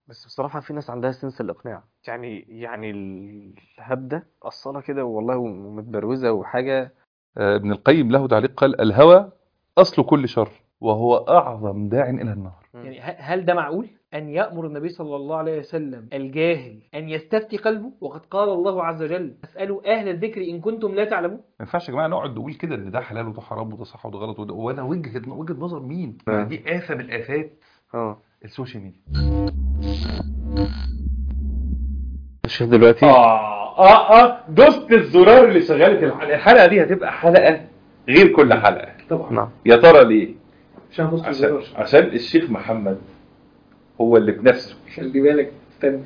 بس بصراحة في ناس عندها سنس الإقناع يعني يعني الهبدة أصلها كده والله ومتبروزة وحاجة آه، ابن القيم له تعليق قال الهوى أصل كل شر وهو أعظم داع إلى النار يعني ه- هل ده معقول أن يأمر النبي صلى الله عليه وسلم الجاهل أن يستفتي قلبه وقد قال الله عز وجل اسألوا أهل الذكر إن كنتم لا تعلمون ما ينفعش يا جماعه نقعد نقول كده ان ده حلال وده حرام وده صح وده غلط وده وانا وجهه وجهه نظر مين؟ آه. دي آفة من الآفات اه السوشيال ميديا الشيخ دلوقتي اه اه اه دوست الزرار اللي شغالة الحلقة الحلقة دي هتبقى حلقة غير كل حلقة طبعا نعم يا ترى ليه؟ عشان بص عشان عشان الشيخ محمد هو اللي بنفسه خلي بالك استنى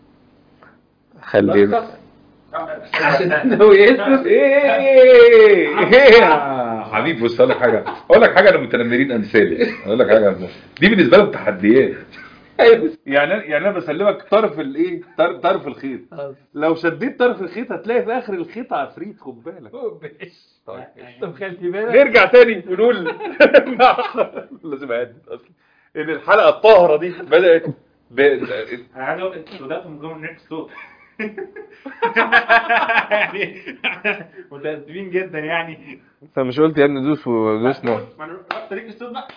خلي عشان هو يسلم ايه حبيبي بص اقول لك حاجه اقول لك حاجه انا متنمرين امثالي اقول لك حاجه دي بالنسبه لهم تحديات يعني يعني انا بسلمك طرف الايه طرف طرف الخيط لو شديت طرف الخيط هتلاقي في اخر الخيط عفريت خد بالك طيب طب خلي بالك نرجع تاني ونقول لازم اعد اصلا ان الحلقه الطاهره دي بدات ب... انا عايز اقول انتوا بداتوا من جوه النت صوت يعني متأسفين جدا يعني انت مش قلت يا ابني دوس ودوسنا ما انا رحت ليك الصوت بقى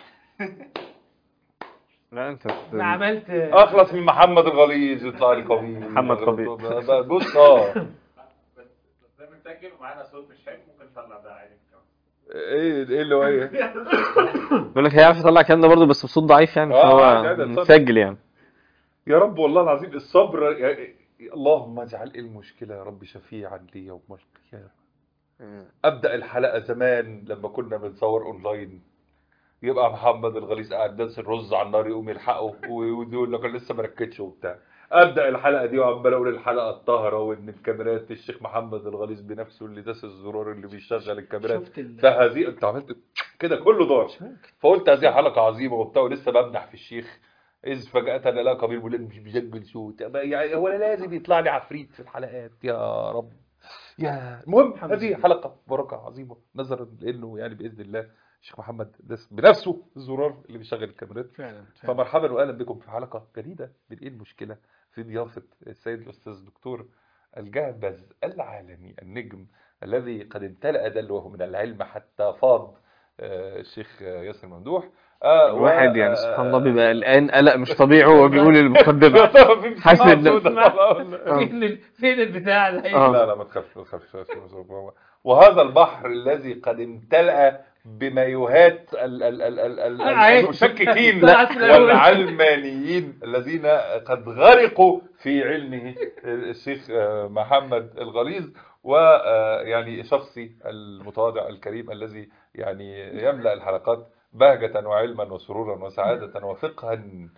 لا انت انا عملت اخلص من محمد الغليظ يطلع لي قبيل محمد قبيل. بص اه بس زي ما بتسجل ومعانا صوت مش حلو ممكن نطلع ده عادي ايه ايه اللي هو ايه بقول لك هيعرف يطلع الكلام ده برضه بس بصوت ضعيف يعني آه، فهو عادي، عادي، اتفضل. مسجل يعني يا رب والله العظيم الصبر يا- اللهم اجعل المشكله يا رب شفيعا لي يوم القيامه ابدا الحلقه زمان لما كنا بنصور اونلاين يبقى محمد الغليظ قاعد داس الرز على النار يقوم يلحقه ويقول لك أنا لسه ما ركزش وبتاع ابدا الحلقه دي وعمال اقول الحلقه الطاهره وان الكاميرات الشيخ محمد الغليظ بنفسه اللي داس الزرار اللي بيشغل الكاميرات شفت ال... فهذه انت عملت كده كله دار فقلت هذه حلقه عظيمه وبتاع ولسه بمدح في الشيخ اذ فجاه لا قبيل بيقول مش بيسجل صوت يعني هو أنا لازم يطلع لي عفريت في الحلقات يا رب يا المهم هذه حلقه بركه عظيمه نظرا لانه يعني باذن الله الشيخ محمد داس بنفسه الزرار اللي بيشغل الكاميرات فعلا فمرحبا واهلا بكم في حلقه جديده من ايه المشكله في ضيافه السيد الاستاذ الدكتور الجهبذ العالمي النجم الذي قد امتلأ دلوه من العلم حتى فاض آه، الشيخ آه، ياسر ممدوح آه، و- الواحد يعني آه، سبحان الله بيبقى قلقان قلق مش طبيعي وهو بيقول المقدمة حاسس إن- فين ال... فين البتاع ده آه. لا لا ما تخافش ما تخافش وهذا البحر الذي قد امتلأ بمايوهات ال- ال- ال- ال- ال- عادي. المشككين طلعت من الأول. والعلمانيين الذين قد غرقوا في علمه الشيخ آه، محمد الغليظ ويعني شخصي المتواضع الكريم الذي يعني يملأ الحلقات بهجة وعلما وسرورا وسعادة وفقها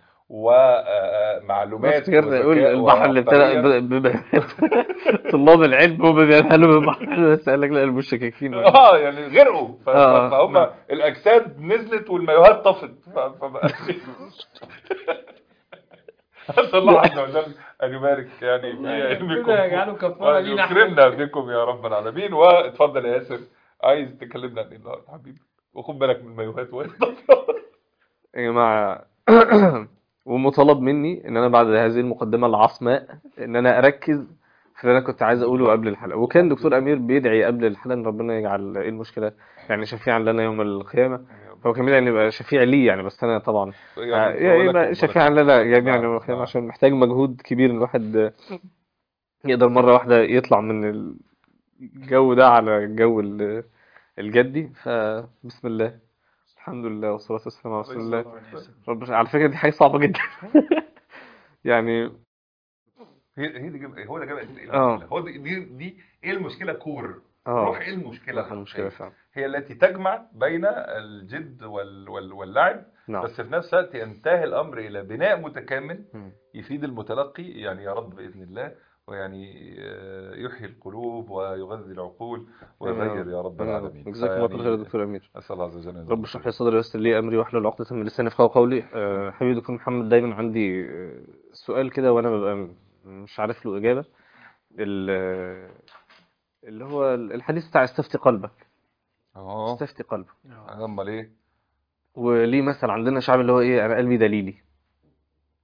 ومعلومات افتكرت اقول وذكاء البحر اللي وعبقرية. ابتدى ب- ب- طلاب العلم هم بينهلوا بالبحر بس قال لك لا المشككين اه يعني غرقوا ف- آه، فهم نعم. الاجساد نزلت والمايوهات طفت ف- فبقى اسال الله عز وجل ان يبارك يعني في علمكم ربنا يجعله كفاره لينا احنا ويكرمنا بكم يا رب العالمين واتفضل يا ياسر عايز تكلمنا عن ايه النهارده حبيبي وخد بالك من المايوهات وهي طافية. يا جماعة ومطالب مني ان انا بعد هذه المقدمة العصماء ان انا اركز في اللي انا كنت عايز اقوله قبل الحلقة وكان دكتور امير بيدعي قبل الحلقة ان ربنا يجعل ايه المشكلة يعني شفيعا لنا يوم القيامة فهو كان بيدعي ان يبقى شفيع لي يعني بس انا طبعا يعني يعني ولكم- يبقى شفيعا لنا جميعا نعم، يوم القيامة نعم. عشان محتاج مجهود كبير ان الواحد يقدر مرة واحدة يطلع من الجو ده على الجو ال- الجدي فبسم الله الحمد لله والصلاة والسلام على رسول الله رب على فكرة دي حاجة صعبة جدا يعني هي هي دي جاب- هو ده جاب ايه آه. المشكله هو دي دي, دي ايه المشكله كور اه روح ايه المشكله لا المشكلة فعلا هي التي تجمع بين الجد وال وال واللعب نعم بس في نفس الوقت ينتهي الامر الى بناء متكامل مم. يفيد المتلقي يعني يا رب باذن الله ويعني آه، يحيي القلوب ويغذي العقول ويغير يا رب العالمين جزاك الله كل خير يا دكتور أمير اسال الله عز وجل أن رب اشرح لي صدري ويسر لي أمري واحلل عقدة من لساني يفقهوا قولي أه، حبيبي دكتور محمد دايما عندي أه، سؤال كده وأنا ببقى م- مش عارف له إجابة ال- اللي هو الحديث بتاع استفتي قلبك اه استفتي قلبك امال ايه وليه مثل عندنا شعب اللي هو إيه أنا قلبي دليلي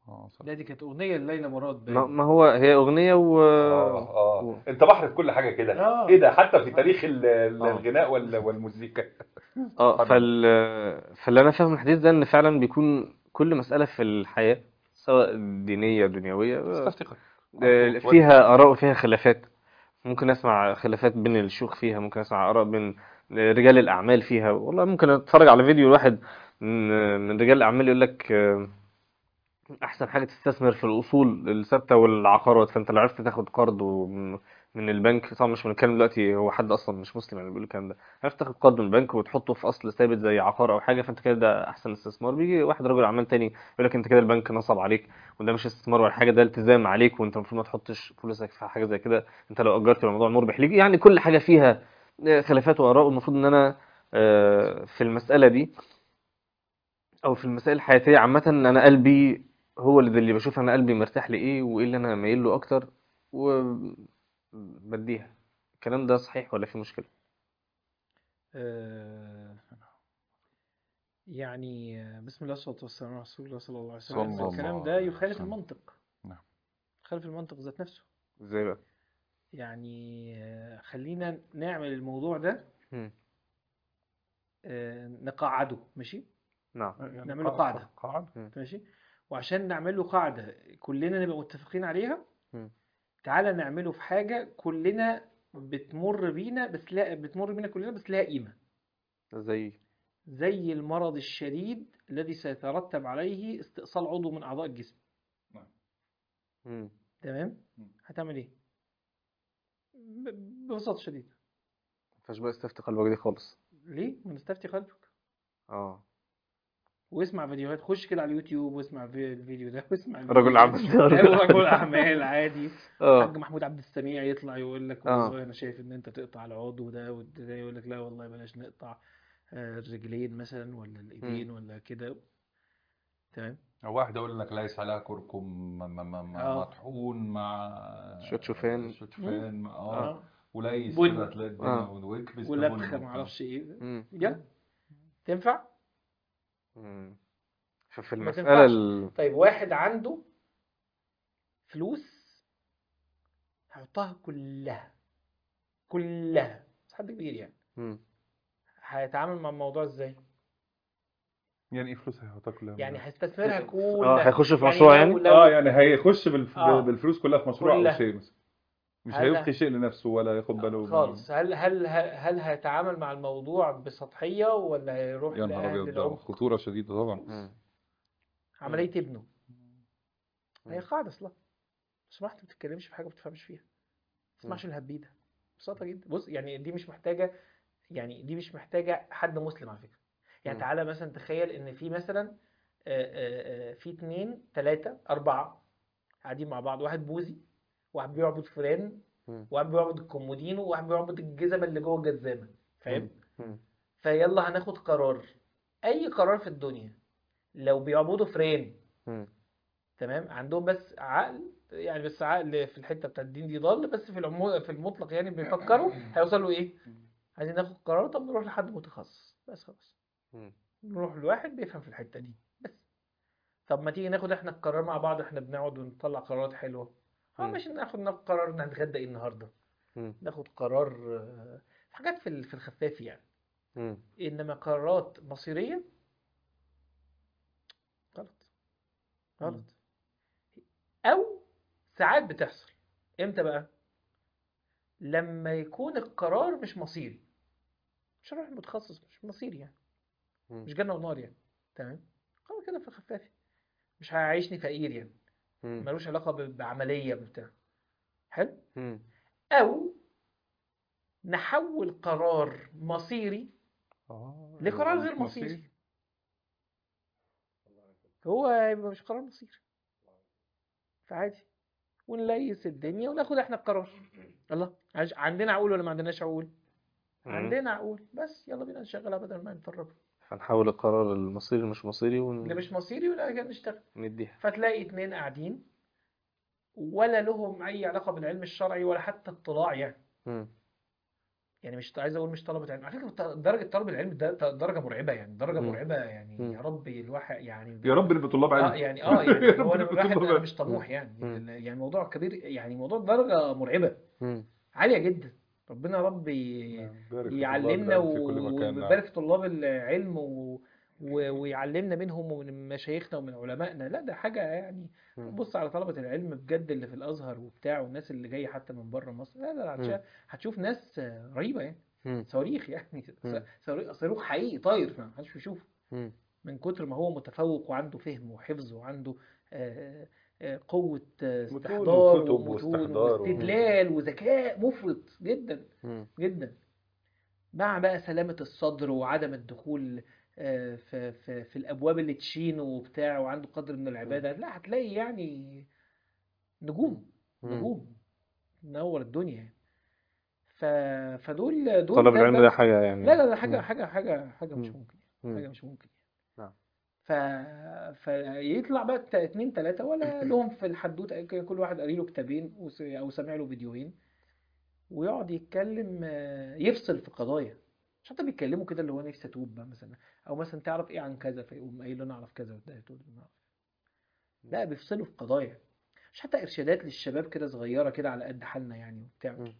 اه صح. لا دي كانت اغنيه لليلى مراد ما باين. ما هو هي اغنيه و اه اه و- انت بحر في كل حاجه كده آه. ايه ده حتى في تاريخ ال- ال- آه. الغناء وال- والموسيقى اه فال فاللي انا فاهم من الحديث ده ان فعلا بيكون كل مساله في الحياه سواء دينيه دنيويه استفتقر آه، فيها اراء وفيها خلافات ممكن اسمع خلافات بين الشيوخ فيها ممكن اسمع اراء بين رجال الاعمال فيها والله ممكن اتفرج على فيديو واحد من من رجال الاعمال يقول لك آه، احسن حاجه تستثمر في الاصول الثابته والعقارات فانت لو عرفت تاخد قرض ومن- من البنك طبعا مش بنتكلم دلوقتي هو حد اصلا مش مسلم يعني بيقول الكلام ده عرفت تاخد قرض من البنك وتحطه في اصل ثابت زي عقار او حاجه فانت كده ده احسن استثمار بيجي واحد رجل اعمال تاني يقول لك انت كده البنك نصب عليك وده مش استثمار ولا حاجه ده التزام عليك وانت المفروض ما تحطش فلوسك في حاجه زي كده انت لو اجرت يبقى الموضوع مربح ليك يعني كل حاجه فيها آه، خلافات واراء والمفروض ان انا آه، في المساله دي او في المسائل الحياتيه عامه ان انا قلبي هو اللي اللي بشوف انا قلبي مرتاح لايه وايه اللي انا مايل له اكتر وبديها الكلام ده صحيح ولا في مشكله آه، يعني آه، بسم الله والصلاة والسلام على رسول الله صلى الله عليه صلى وسلم الله الكلام ده عليه يخالف وسلم. المنطق نعم. يخالف المنطق ذات نفسه ازاي بقى يعني آه، خلينا نعمل الموضوع ده مم. آه، نقعده ماشي نعم يعني نعمله قاعد- قاعدة. قاعدة ماشي وعشان نعمل له قاعدة كلنا نبقى متفقين عليها مم. تعالى نعمله في حاجة كلنا بتمر بينا بس لا بتمر بينا كلنا بس لها قيمة زي زي المرض الشديد الذي سيترتب عليه استئصال عضو من أعضاء الجسم مم. تمام مم. هتعمل ايه ب- ببساطة شديدة مفيهاش بقى استفتي قلبك دي خالص ليه ما نستفتي قلبك اه واسمع فيديوهات خش كده على اليوتيوب واسمع في الفيديو ده واسمع رجل الفيديو اعمال ده. أيوة، رجل اعمال عادي اه الحاج محمود عبد السميع يطلع يقول لك آه. والله انا شايف ان انت تقطع العضو ده وده يقول لك لا والله بلاش نقطع آه، الرجلين مثلا ولا الايدين ولا كده تمام أو واحد يقول لك ليس عليها كركم م- م- م- آه. مطحون مع شوت شوفان. شوفان اه اه وليس بن. كده تلاقي الدنيا آه. ويكبس ولبخه بن وبتاع. معرفش ايه مم. يلا تنفع مم. ففي ما المسألة تنفعش. ال... طيب واحد عنده فلوس هيحطها كلها كلها بس حد كبير يعني مم. هيتعامل مع الموضوع ازاي يعني ايه فلوس هيحطها كلها يعني هيستثمرها كلها اه هيخش في يعني مشروع لو- يعني لو- اه يعني هيخش بالف... آه. بالفلوس كلها في مشروع او كلها. شيء مثلا مش هل- هيبقي شيء لنفسه ولا ياخد باله من- خالص هل هل هل هيتعامل مع الموضوع بسطحية ولا هيروح يا نهار لأهل ابيض ده العمق خطوره شديده طبعا مم. عملية ابنه هي مم. قاعدة اصلا لو سمحت ما تتكلمش في حاجة ما بتفهمش فيها ما تسمعش الهبيدة ببساطة جدا بص يعني دي مش محتاجة يعني دي مش محتاجة حد مسلم على فكرة يعني مم. تعالى مثلا تخيل ان في مثلا آه، آه، آه، في اتنين تلاتة أربعة قاعدين مع بعض واحد بوذي واحد بيعبد فلان مم. واحد بيعبد الكومودينو وواحد بيعبد الجزمة اللي جوه الجزامة فاهم؟ مم. فيلا هناخد قرار اي قرار في الدنيا لو بيعبدوا فرين مم. تمام عندهم بس عقل يعني بس عقل في الحته بتاعت الدين دي ضال بس في العمو في المطلق يعني بيفكروا هيوصلوا ايه عايزين ناخد قرار طب نروح لحد متخصص بس خلاص مم. نروح لواحد بيفهم في الحته دي بس طب ما تيجي ناخد احنا القرار مع بعض احنا بنقعد ونطلع قرارات حلوه اه مم. ماشي ناخد ناخد قرار ان هنتغدى ايه النهارده مم. ناخد قرار آه، حاجات في ال- في الخفاف يعني مم. انما قرارات مصيريه غلط غلط او ساعات بتحصل امتى بقى لما يكون القرار مش مصيري مش هروح المتخصص مش مصيري يعني مم. مش جنة ونار يعني تمام قرار كده في الخفاف مش هيعيشني فقير يعني مم. ملوش علاقة ب- بعملية بتاع حلو مم. او نحول قرار مصيري اه لقرار مش غير مصيري هو هيبقى مش قرار مصيري فعادي ونليس الدنيا وناخد احنا القرار الله عش- عندنا عقول ولا ما عندناش عقول مم. عندنا عقول بس يلا بينا نشغلها بدل ما نفرغها فنحول القرار المصيري مش مصيري اللي مش مصيري ولا كده نشتغل ونديها فتلاقي اتنين قاعدين ولا لهم اي علاقة بالعلم الشرعي ولا حتى اطلاع يعني مم. يعني مش عايز اقول مش طلبه علم على فكره درجه طلب العلم ده درجه مرعبه يعني درجه مم. مرعبه يعني مم. يا رب الواحد يعني يا رب نبقى طلاب اه علم يعني اه يعني يا رب هو انا نبقى الواحد طلاب انا علم. مش طموح يعني مم. يعني موضوع كبير يعني موضوع درجه مرعبه مم. عاليه جدا ربنا يا رب ي- نعم، بارك في يعلمنا طلاب العلم في كل مكان، نعم. ويبارك في طلاب العلم و... و... ويعلمنا منهم ومن مشايخنا ومن علمائنا لا ده حاجة يعني مم. بص على طلبة العلم بجد اللي في الأزهر وبتاع والناس اللي جاية حتى من بره مصر لا لا لا مم. هتشوف, هتشوف ناس رهيبة يعني مم. صواريخ يعني مم. صاروخ صاروخ حقيقي طاير ما حدش بيشوفه مم. من كتر ما هو متفوق وعنده فهم وحفظ وعنده آه، آه، قوة آه، متون استحضار وكتب ومتون واستحضار و- واستدلال وذكاء مفرط جدا مم. جدا مع بقى سلامة الصدر وعدم الدخول آه، في في في الابواب اللي تشينه وبتاع وعنده قدر من العباده لا هتلاقي يعني نجوم مم. نجوم نور الدنيا يعني ف فدول دول طلب ده- العلم ده- ده حاجة يعني لا لا لا حاجه مم. حاجه حاجه حاجه مش مم. ممكن مم. حاجه مش ممكن نعم. ف... فيطلع بقى الت- اتنين تلاتة ولا لهم في الحدوتة كل واحد قاري له كتابين وس- أو سامع له فيديوهين ويقعد يتكلم آه، يفصل في قضايا مش حتى بيتكلموا كده اللي هو نفسي اتوب بقى مثلا او مثلا تعرف ايه عن كذا فيقوم قايل له انا اعرف كذا وده تقول له أنا أعرف. لا بيفصلوا في قضايا مش حتى ارشادات للشباب كده صغيره كده على قد حالنا يعني وبتاع مم.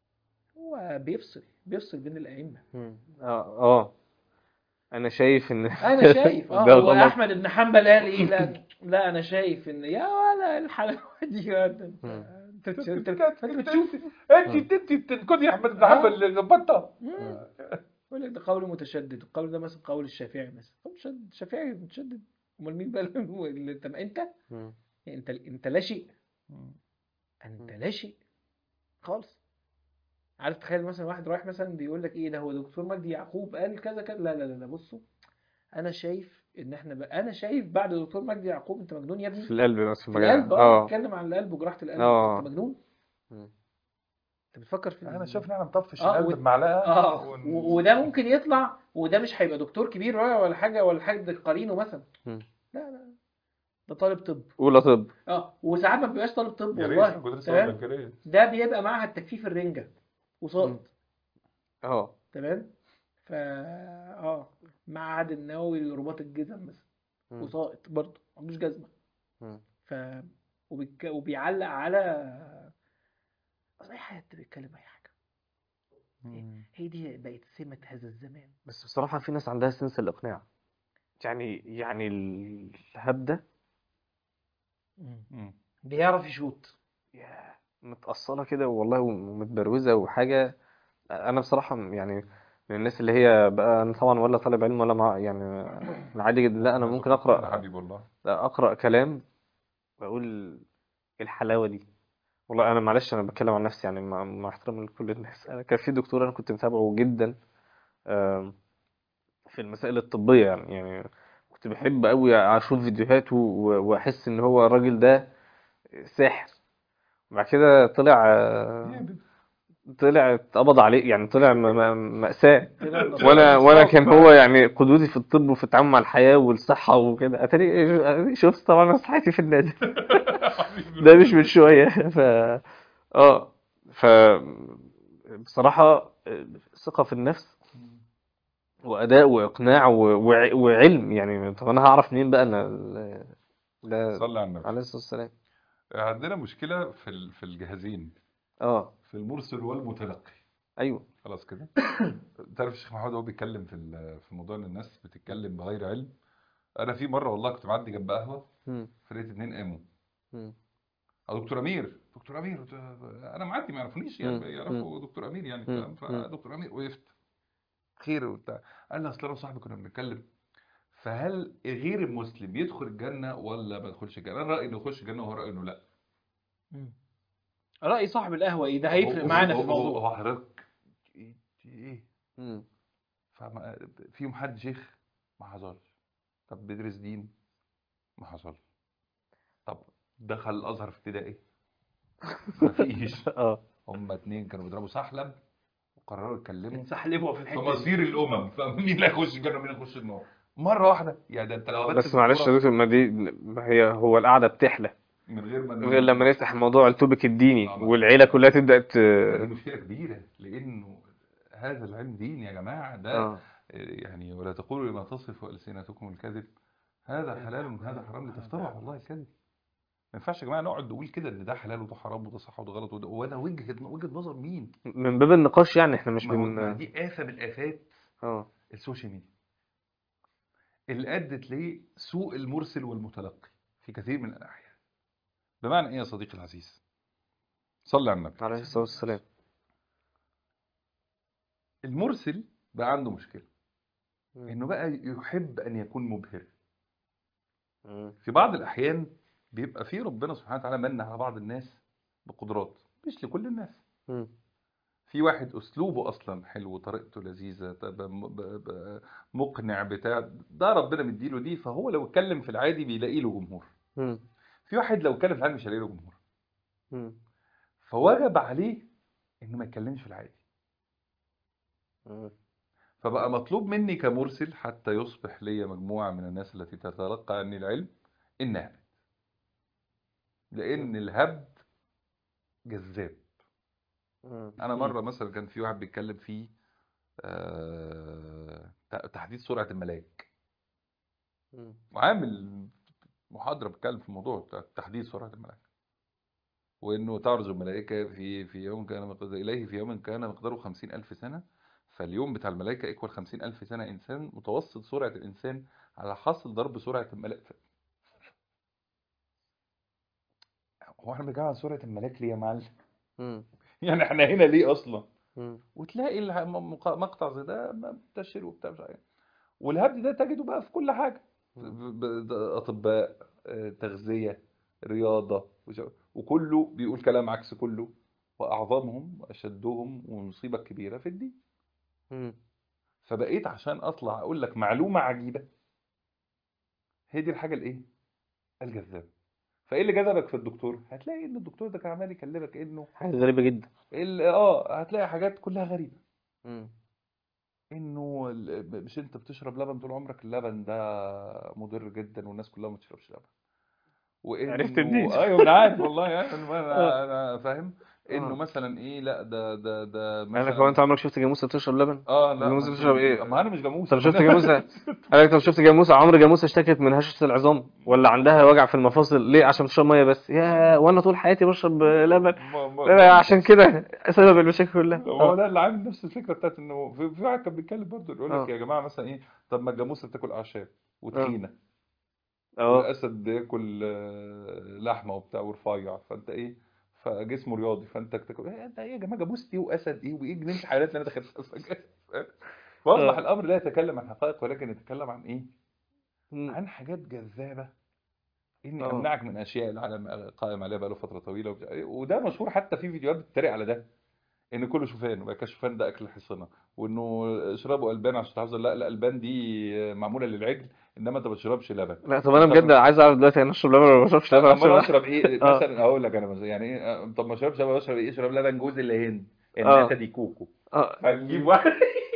هو بيفصل بيفصل بين الائمه مم. اه اه انا شايف ان انا شايف اه ده هو غلط احمد بن حنبل قال ايه لا لا انا شايف ان يا ولا الحلاوه دي يا ده انت مم. انت بتش- انت انت بتشوف انت انت تنكدي يا احمد بن حنبل اللي بطه مم. يقول لك ده قول متشدد القول ده مثلا قول الشافعي مثلا قول متشدد- الشافعي متشدد امال مين بقى اللي انت انت مم. انت انت لا شيء انت لا شيء خالص عارف تخيل مثلا واحد رايح مثلا بيقول لك ايه ده هو دكتور مجدي يعقوب قال كذا كذا لا لا لا لا بصوا انا شايف ان احنا بقى انا شايف بعد دكتور مجدي يعقوب انت مجنون يا ابني في القلب بس في في المجال القلب اه اه بتتكلم عن القلب وجراحة القلب آه. انت مجنون مم. انت بتفكر في انا شايف ان احنا نطفش آه، القلب و- بمعلقه اه ون- و- وده ممكن يطلع وده مش هيبقى دكتور كبير ولا ولا حاجه ولا حاجه قرينه مثلا مم. لا لا ده طالب طب اولى طب اه وساعات ما بيبقاش طالب طب يا ريت والله كنت لسه اقول تمام لك يا ريت ده بيبقى معهد تجفيف الرنجه وساقط اه تمام فا اه معهد النووي لرباط الجزم مثلا مم. وساقط برضه ما عندوش جزمه مم. ف وبيك... وبيعلق على اي حد بيتكلم اي حاجه هي دي بقت سمه هذا الزمان بس بصراحة في ناس عندها سنس الإقناع يعني يعني الهبدة مم. بيعرف يشوط ياه، متأصلة كده والله ومتبروزة وحاجة أنا بصراحة يعني من الناس اللي هي بقى أنا طبعا ولا طالب علم ولا مع يعني عادي جدا لا أنا ممكن يا أقرأ حبيبي والله لا أقرأ كلام وأقول إيه الحلاوة دي والله أنا معلش أنا بتكلم عن نفسي يعني مع, مع احترامي لكل الناس أنا كان في دكتور أنا كنت متابعه جدا آم، في المسائل الطبية يعني يعني كنت بحب أوي أشوف فيديوهاته و- وأحس إن هو الراجل ده ساحر بعد كده طلع آه، طلع اتقبض عليه يعني طلع م- م- مأساة وانا وانا كان هو يعني قدوتي في الطب وفي التعامل مع الحياة والصحة وكده اتاري أتاري شفت طبعا أنا صحتي في النازل ده مش من شوية ف اه ف بصراحة ثقة في النفس وأداء وإقناع و- وع- وعلم يعني طب أنا هعرف منين بقى أنا ال- ده صلي على النبي عليه الصلاة والسلام عندنا مشكله في ال- في الجهازين اه في المرسل والمتلقي أيوه خلاص كده تعرف الشيخ محمود هو بيتكلم في ال- في موضوع ان الناس بتتكلم بغير علم انا في مره والله كنت معدي جنب قهوه مم. فلقيت اتنين قاموا مم. اه دكتور امير دكتور امير قلت- انا معدي ما يعرفونيش يعني مم. يعرفوا دكتور امير يعني مم. فاهم مم. فدكتور امير وقفت خير وبتاع قال لي اصل انا وصاحبي كنا بنتكلم فهل غير المسلم يدخل الجنه ولا ما يدخلش الجنه انا رايي انه يخش الجنه وهو رايي انه لا مم. رأي صاحب القهوة ايه ده هيفرق معانا في هو- هو- الموضوع هو حضرتك ايه ايه مم. فما فيهم حد شيخ ما حصلش طب بيدرس دين ما حصلش طب دخل الازهر في ابتدائي مفيش اه هما اتنين كانوا بيضربوا سحلب وقرروا يتكلموا بنسحلبه في في الحتة دي مصير الامم فمين اللي هيخش الجنه ومين اللي هيخش النار مره واحده يعني ده انت لو بس معلش يا دكتور ما دي ما هي هو القعدة بتحلى من غير ما غير لما نفتح موضوع التوبيك الديني آه. والعيلة كلها تبدأ ت... دي مشكله كبيره لانه هذا العلم دين يا جماعة ده اه يعني ولا تقولوا لما تصف ألسنتكم الكذب هذا حلال وهذا حرام لتفتروا على الله الكذب ما ينفعش يا جماعة نقعد نقول كده ان ده حلال وده حرام وده صح وده غلط وده وده وجهة وجهة نظر مين؟ من باب النقاش يعني احنا مش ما هو- ما بن دي آفة من الآفات اه السوشيال ميديا اللي أدت لسوء المرسل والمتلقي في كثير من الأحيان بمعنى إيه يا صديقي العزيز؟ صلي على النبي عليه الصلاة والسلام المرسل بقى عنده مشكلة مم. إنه بقى يحب أن يكون مبهر مم. في بعض الأحيان بيبقى في ربنا سبحانه وتعالى من على بعض الناس بقدرات مش لكل الناس مم. في واحد أسلوبه أصلا حلو وطريقته لذيذة طب م- ب- ب- مقنع بتاع ده ربنا مديله دي فهو لو اتكلم في العادي بيلاقي له جمهور مم. في واحد لو اتكلم في العادي مش هيلاقي له جمهور مم. فوجب عليه إنه ما يتكلمش في العادي مم. فبقى مطلوب مني كمرسل حتى يصبح لي مجموعة من الناس التي تتلقى عني العلم إن هبت لأن الهبد جذاب مم. أنا مرة مثلا كان في واحد بيتكلم فيه آه، تحديد سرعة الملاك مم. وعامل محاضرة بيتكلم في الموضوع بتاع تحديد سرعة الملاك وإنه تعرج الملائكة في في يوم كان مقدار إليه في يوم كان مقداره خمسين ألف سنة فاليوم بتاع الملائكة إيكوال خمسين ألف سنة إنسان متوسط سرعة الإنسان على حاصل ضرب سرعة الملاك هو احنا بنتكلم عن سرعة الملاك ليه يا معلم؟ مم. يعني احنا هنا ليه أصلا؟ مم. وتلاقي الح- م- مق- مقطع زي ده منتشر وبتاع مش عارف إيه. والهبد ده تجده بقى في كل حاجة ب- ب- ده أطباء آه، تغذية رياضة وش- وكله بيقول كلام عكس كله وأعظمهم وأشدهم والمصيبة الكبيرة في الدين مم. فبقيت عشان أطلع أقول لك معلومة عجيبة هي دي الحاجة الإيه؟ الجذابة فإيه اللي جذبك في الدكتور؟ هتلاقي إن الدكتور ده كان عمال يكلمك إنه حاجة غريبة جدا ال- اه هتلاقي حاجات كلها غريبة مم. انه ال- مش انت بتشرب لبن طول عمرك اللبن ده مضر جدا والناس كلها ما تشربش لبن وانه عرفت منين؟ ايوه انا عارف والله يعني انا انا فاهم انه آه. مثلا ايه لا ده ده ده قال لك مثلا هو انت عمرك شفت جاموسة بتشرب لبن؟ اه لا الجاموسة ما- بتشرب ايه؟ ما انا مش جاموسه طب شفت جاموسة قال لك طب شفت جاموسة عمر جاموسة اشتكت من هشاشة العظام ولا عندها وجع في المفاصل ليه عشان بتشرب مية بس يا وانا طول حياتي بشرب لبن ما- ما- لا لا عشان كده سبب المشاكل كلها هو اه ده اللي عامل نفس الفكره بتاعت انه في في واحد كان بيتكلم برضه يقول لك اه يا جماعه مثلا ايه طب ما الجاموسه بتاكل اعشاب وتخينه اه والاسد بياكل آه، لحمه وبتاع ورفيع فانت ايه فجسمه رياضي فانت تاكل ايه انت ايه يا جماعه جاموس ايه واسد ايه وايه جنينه الحيوانات اللي انا دخلتها فجأة؟ فاصبح اه الامر لا يتكلم عن حقائق ولكن يتكلم عن ايه مم. عن حاجات جذابه اني اه امنعك من اشياء العالم قائم عليها بقاله فتره طويله وبتاع إيه، وده مشهور حتى في فيديوهات بتتريق على ده ان كله شوفان وبقى شوفان ده اكل الحصنه وانه اشربوا البان عشان تحافظوا لا لا الالبان دي معموله للعجل انما انت ما تشربش لبن لا طب انا طب بجد عايز اعرف دلوقتي انا اشرب لبن ولا ما اشربش لبن اما عشان انا اشرب ايه اه مثلا اقول لك انا مثلا يعني ايه آه، طب ما اشربش لبن اشرب ايه اشرب لبن جوز الهند اه النتا دي كوكو اه هنجيب واحد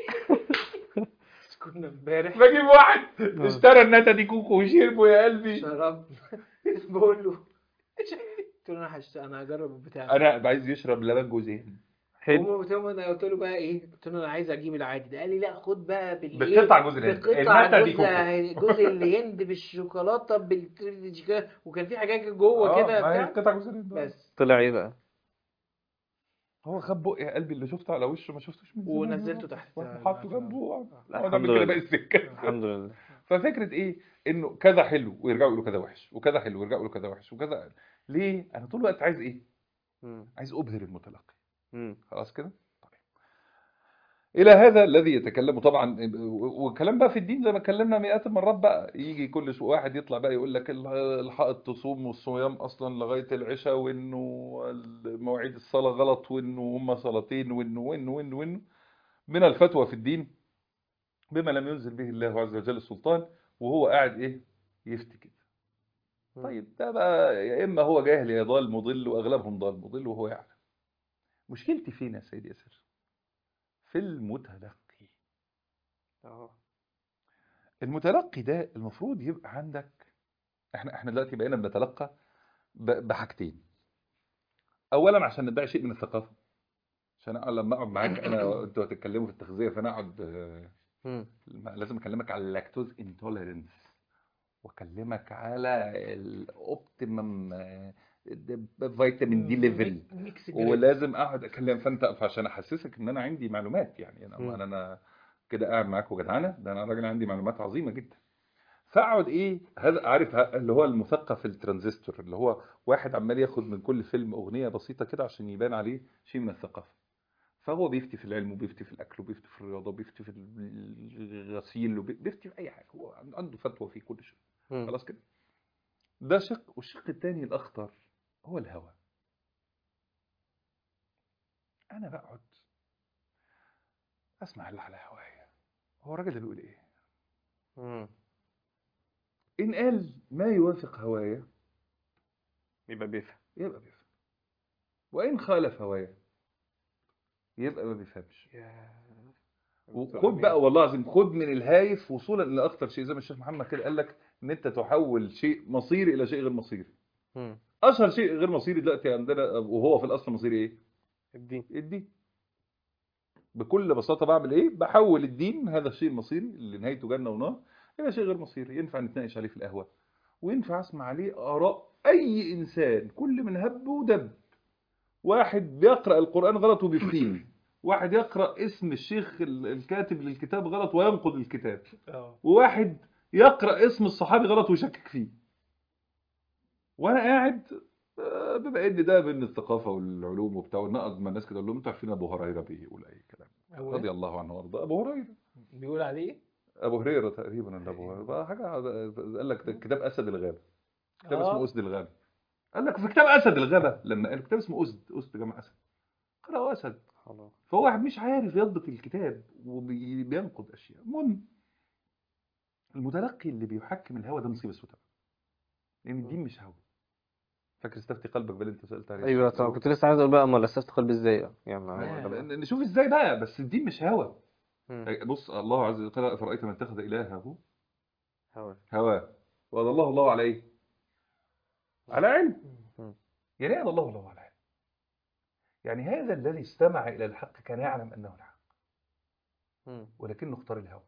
كنا امبارح بجيب واحد اه اشترى النتا دي كوكو وشربه يا قلبي شرب بقول له قلت له انا هشت... انا هجرب البتاع ده انا عايز يشرب لبن جوز هند حلو هو قلت له انا قلت له بقى ايه قلت له انا عايز اجيب العادي ده قال لي لا خد بقى بالايه بقطع جوز الهند بقطع النتا دي جوز كوكو جوز الهند بالشوكولاته بالشوكولاته وكان في حاجات جوه اه كده ما هي بتاع قطع جوز الهند آه. بس طلع ايه بقى؟ هو خد بقي يا قلبي اللي شفته على وشه ما شفتوش من زمان يا ونزلته رب تحت وحطه جنبه لا هو ده الحمد من كده باقي لله السكه الحمد لله ففكره ايه انه كذا حلو ويرجعوا يقولوا كذا وحش وكذا حلو ويرجعوا يقولوا كذا وحش وكذا ليه انا طول الوقت عايز ايه مم. عايز ابهر المتلقي مم. خلاص كده طيب الى هذا الذي يتكلم طبعا وكلام بقى في الدين زي ما اتكلمنا مئات المرات بقى يجي كل شويه واحد يطلع بقى يقول لك الحائط تصوم والصيام اصلا لغايه العشاء وانه مواعيد الصلاه غلط وانه هم صلاتين وانه وانه وانه وانه من الفتوى في الدين بما لم ينزل به الله عز وجل السلطان وهو قاعد ايه يفتي كده مم. طيب ده بقى يا اما هو جاهل يا ضال مضل واغلبهم ضال مضل وهو يعلم مشكلتي فين يا سيدي ياسر في المتلقي اه المتلقي ده المفروض يبقى عندك احنا احنا دلوقتي بقينا بنتلقى ب- بحاجتين اولا عشان ندعي شيء من الثقافه عشان أقعد- لما اقعد معاك انا انتوا هتتكلموا في التغذيه فانا اقعد آه، مم. لازم اكلمك على اللاكتوز انتوليرنس واكلمك على الاوبتيمم فيتامين دي ليفل ميكس جريد. ولازم اقعد اكلم فانت فعشان احسسك ان انا عندي معلومات يعني انا مم. انا, أنا كده قاعد معاك وجدعانه ده انا راجل عندي معلومات عظيمه جدا فاقعد ايه هذا عارف ه- اللي هو المثقف الترانزستور اللي هو واحد عمال ياخد من كل فيلم اغنيه بسيطه كده عشان يبان عليه شيء من الثقافه فهو بيفتي في العلم وبيفتي في الاكل وبيفتي في الرياضه وبيفتي في الغسيل وبيفتي في اي حاجه هو عنده فتوى في كل شيء مم. خلاص كده ده شق والشق الثاني الاخطر هو الهوى انا بقعد اسمع اللي على هوايا هو الراجل ده بيقول ايه مم. ان قال ما يوافق هوايا يبقى بيفهم يبقى بيفهم وان خالف هوايا يبقى ما بيفهمش وخد بقى والله العظيم خد من الهايف وصولا الى اخطر شيء زي ما الشيخ محمد كده قال لك ان انت تحول شيء مصيري الى شيء غير مصيري مم. اشهر شيء غير مصيري دلوقتي عندنا وهو في الاصل مصيري ايه الدين الدين بكل بساطه بعمل ايه بحول الدين هذا الشيء المصيري اللي نهايته جنه ونار الى شيء غير مصيري ينفع نتناقش عليه في القهوه وينفع اسمع عليه اراء اي انسان كل من هب ودب واحد بيقرا القران غلط وبيفتيه واحد يقرا اسم الشيخ ال- الكاتب للكتاب غلط وينقد الكتاب اه وواحد يقرا اسم الصحابي غلط ويشكك فيه وانا قاعد آه، بما ان ده بين الثقافه والعلوم وبتاع ونقعد مع الناس كده اقول لهم انتوا عارفين ابو هريره بيقول اي كلام هو رضي الله عنه وارضاه ابو هريره بيقول عليه ايه؟ ابو هريره تقريبا ولا ابو هريره بقى حاجه قال لك ده كتاب اسد الغابه كتاب آه. اسمه اسد الغابه قال لك في كتاب اسد الغابه لما قال كتاب اسمه اسد اسد جمع اسد قرأوا اسد خلاص فهو واحد مش عارف يضبط الكتاب وبينقد اشياء المهم المتلقي اللي بيحكم الهوى ده مصيبه سوداء لان الدين مش هوى فاكر استفتي قلبك باللي انت سالت عليه ايوه طبعا كنت لسه عايز اقول بقى امال استفت قلبي ازاي يعني آه. ما- ن- نشوف ازاي بقى بس الدين مش هوى مم. بص الله عز وجل قال افرايت من اتخذ الهه هوا هواه واضله الله على ايه على علم مم. يعني ايه اضله الله على علم يعني هذا الذي استمع الى الحق كان يعلم انه الحق مم. ولكنه اختار الهوى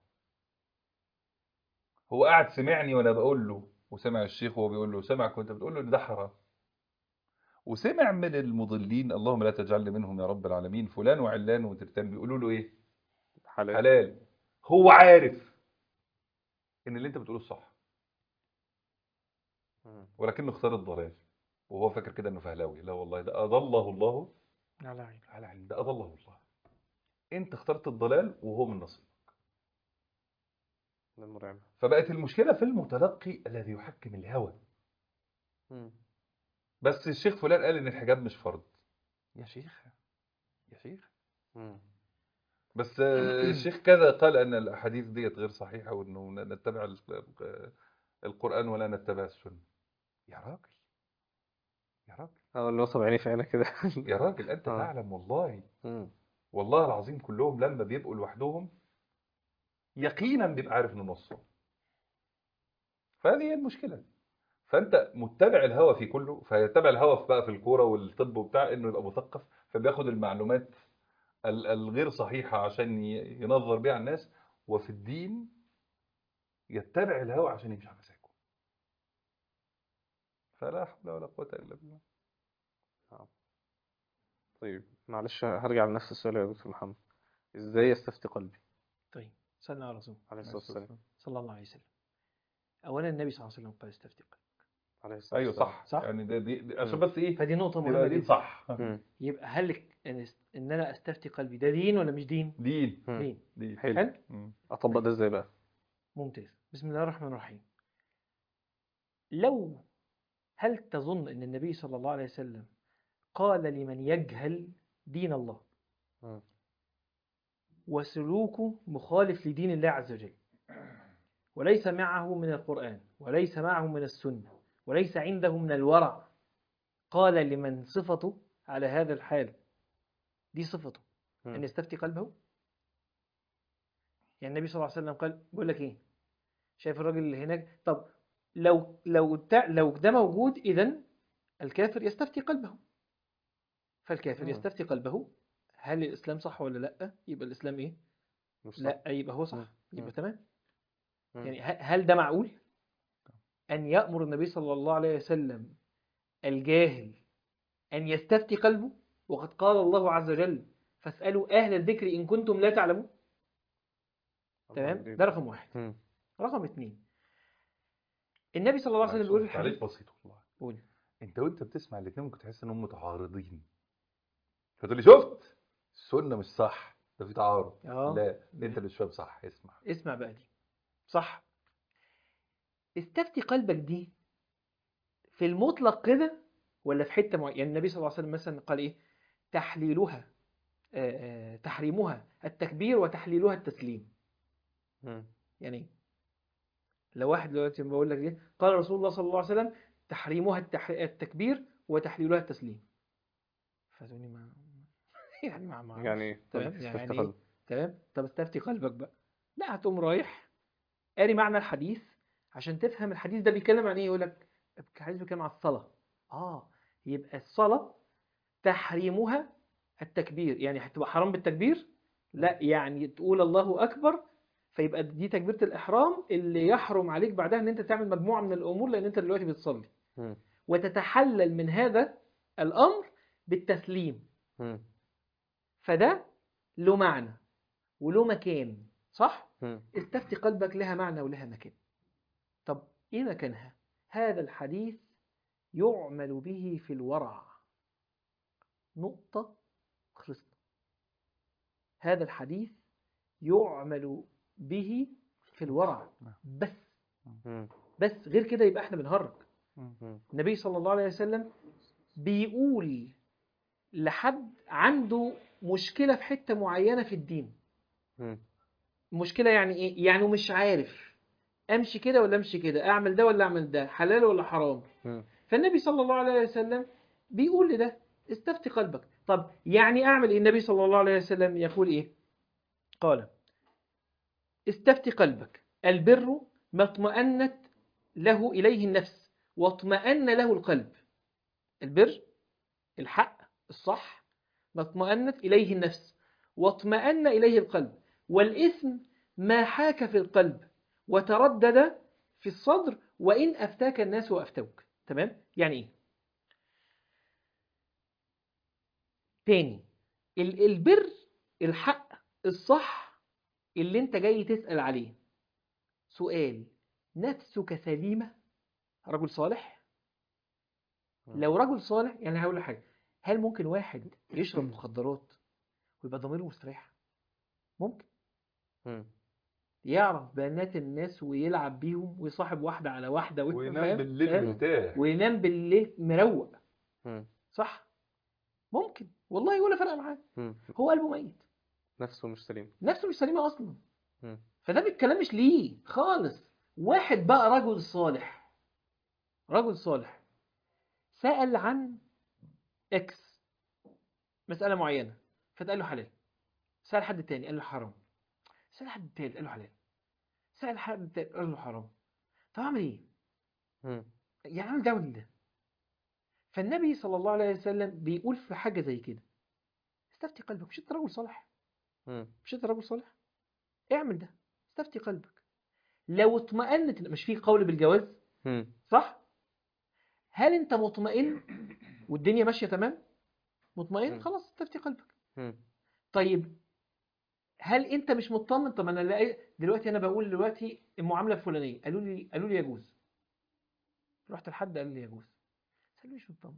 هو قاعد سمعني وانا بقول له وسمع الشيخ وهو بيقول له سمعك وانت بتقول له ان ده حرام وسمع من المضلين اللهم لا تجعلني منهم يا رب العالمين فلان وعلان وترتان بيقولوا له ايه حلال حلال هو عارف ان اللي انت بتقوله صح مم. ولكنه اختار الضلال وهو فاكر كده انه فهلاوي لا والله ده اضله الله على عيني على علم ده اضله الله انت اخترت الضلال وهو من نصيب ده مرعب فبقت المشكله في المتلقي الذي يحكم الهوى مم. بس الشيخ فلان قال ان الحجاب مش فرض يا شيخ يا شيخ مم. بس آه، الشيخ كذا قال ان الاحاديث ديت غير صحيحه وانه نتبع ال- القران ولا نتبع السنه يا راجل يا راجل اه اللي نصب عيني في عينك كده يا راجل انت آه. تعلم والله مم. والله العظيم كلهم لما بيبقوا لوحدهم يقينا بيبقى عارف انه نصه فهذه هي المشكله فانت متبع الهوى في كله فيتبع الهوى في بقى في الكوره والطب وبتاع انه يبقى مثقف فبياخد المعلومات ال- الغير صحيحه عشان ي- ينظر بيها على الناس وفي الدين يتبع الهوى عشان يمشي على مزاجه فلا حول ولا قوه الا بالله طيب معلش هرجع لنفس السؤال يا دكتور محمد ازاي يستفتي قلبي طيب صلى على رسول عليه الصلاة والسلام صلى الله عليه وسلم اولا النبي صلى الله عليه وسلم قال استفتي قلبك عليه الصلاة ايوه والسلام صح صح؟ يعني ده دي دي- عشان مم. بس ايه فدي نقطه مهمه يبقى دين جدا صح مم. يبقى هل ك- ان است- ان انا استفتي قلبي ده دين ولا مش دين دين مم. دين دين حلو حلو مم. اطبق ده ازاي بقى ممتاز بسم الله الرحمن الرحيم لو هل تظن ان النبي صلى الله عليه وسلم قال لمن يجهل دين الله مم. وسلوكه مخالف لدين الله عز وجل وليس معه من القرآن وليس معه من السنة وليس عنده من الورع قال لمن صفته على هذا الحال دي صفته مم. أن يستفتي قلبه يعني النبي صلى الله عليه وسلم قال بقول لك إيه شايف الراجل اللي هناك طب لو لو تع- لو ده موجود إذا الكافر يستفتي قلبه فالكافر مم. يستفتي قلبه هل الاسلام صح ولا لا يبقى الاسلام ايه مش صح. لا يبقى هو صح مم. يبقى مم. تمام مم. يعني ه- هل ده معقول أن يأمر النبي صلى الله عليه وسلم الجاهل أن يستفتي قلبه وقد قال الله عز وجل فاسألوا أهل الذكر إن كنتم لا تعلمون تمام الله ده رقم واحد مم. رقم اثنين النبي صلى الله عليه وسلم بيقول في تعليق الحديث بسيط والله قول انت وانت بتسمع الاثنين ممكن تحس انهم متعارضين فتقول لي شفت السنه مش صح ده في تعارض اه لا انت اللي مش فاهم صح اسمع اسمع بقى دي صح استفتي قلبك دي في المطلق كده ولا في حتة معينة يعني النبي صلى الله عليه وسلم مثلا قال ايه تحليلها آه، آه، تحريمها التكبير وتحليلها التسليم مم. يعني إيه؟ لو واحد دلوقتي بقول لك ايه قال رسول الله صلى الله عليه وسلم تحريمها التح... التكبير وتحليلها التسليم فتقولي ما يعني ما ما يعني تمام طب يعني استفتي إيه؟ قلب. تمام طب استفتي قلبك بقى لا هتقوم رايح قاري معنى الحديث عشان تفهم الحديث ده بيتكلم عن ايه يقول لك الحديث بيتكلم عن الصلاة اه يبقى الصلاة تحريمها التكبير يعني هتبقى حرام بالتكبير لا يعني تقول الله أكبر فيبقى دي تكبيرة الإحرام اللي يحرم عليك بعدها ان انت تعمل مجموعة من الأمور لأن انت دلوقتي بتصلي مم. وتتحلل من هذا الأمر بالتسليم مم. فده له معنى وله مكان صح؟ مم. استفتي قلبك لها معنى ولها مكان طب ايه مكانها؟ هذا الحديث يعمل به في الورع نقطة خلصنا هذا الحديث يعمل به في الورع بس مم. بس غير كده يبقى احنا بنهرج مم. النبي صلى الله عليه وسلم بيقول لحد عنده مشكلة في حتة معينة في الدين مم. مشكلة يعني ايه؟ يعني مش عارف امشي كده ولا امشي كده اعمل ده ولا اعمل ده حلال ولا حرام مم. فالنبي صلى الله عليه وسلم بيقول لده استفتي قلبك طب يعني اعمل ايه النبي صلى الله عليه وسلم يقول ايه قال استفتي قلبك البر ما اطمأنت له إليه النفس واطمأن له القلب البر الحق الصح ما اطمأنت إليه النفس واطمأن إليه القلب والإثم ما حاك في القلب وتردد في الصدر وإن أفتاك الناس وأفتوك تمام؟ يعني إيه؟ تاني ال- البر الحق الصح اللي انت جاي تسأل عليه سؤال نفسك سليمة رجل صالح لو رجل صالح يعني هقول لك حاجة هل ممكن واحد يشرب مخدرات ويبقى ضميره مستريح ممكن مم. يعرف بيانات الناس ويلعب بيهم ويصاحب واحدة على واحدة ويبقى وينام فاهم؟ بالليل فاهم؟ مرتاح وينام بالليل مروق مم. صح ممكن والله ولا فرق معاه مم. هو قلبه ميت نفسه مش سليم نفسه مش سليمة أصلا مم. فده بالكلام مش ليه خالص واحد بقى رجل صالح رجل صالح سأل عن اكس مسألة معينة فتقال له حلال سأل حد تاني قال له حرام سأل حد تالت قال له حلال سأل حد تالت قال له حرام طب أعمل إيه؟ مم. يعني أعمل ده ولا ده فالنبي صلى الله عليه وسلم بيقول في حاجة زي كده استفتي قلبك مش أنت رجل صالح مم. مش أنت رجل صالح اعمل ده استفتي قلبك لو اطمأنت مش في قول بالجواز مم. صح هل انت مطمئن والدنيا ماشيه تمام مطمئن مم. خلاص استفتي قلبك مم. طيب هل انت مش مطمن طب انا لاقي دلوقتي انا بقول دلوقتي المعامله الفلانيه قالوا لي قالوا لي يجوز رحت لحد قال لي يجوز قال لي مش مطمن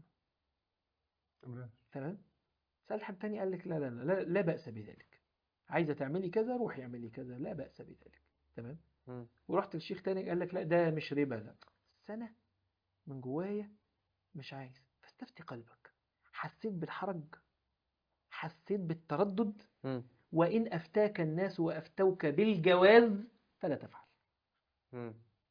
تمام سأل حد تاني قال لك لا لا لا لا, لا بأس بذلك عايزه تعملي كذا روحي اعملي كذا لا بأس بذلك تمام مم. ورحت للشيخ تاني قال لك لا ده مش ربا لا بس انا من جوايا مش عايز فاستفتي قلبك حسيت بالحرج حسيت بالتردد مم. وإن أفتاك الناس وأفتوك بالجواز فلا تفعل مم.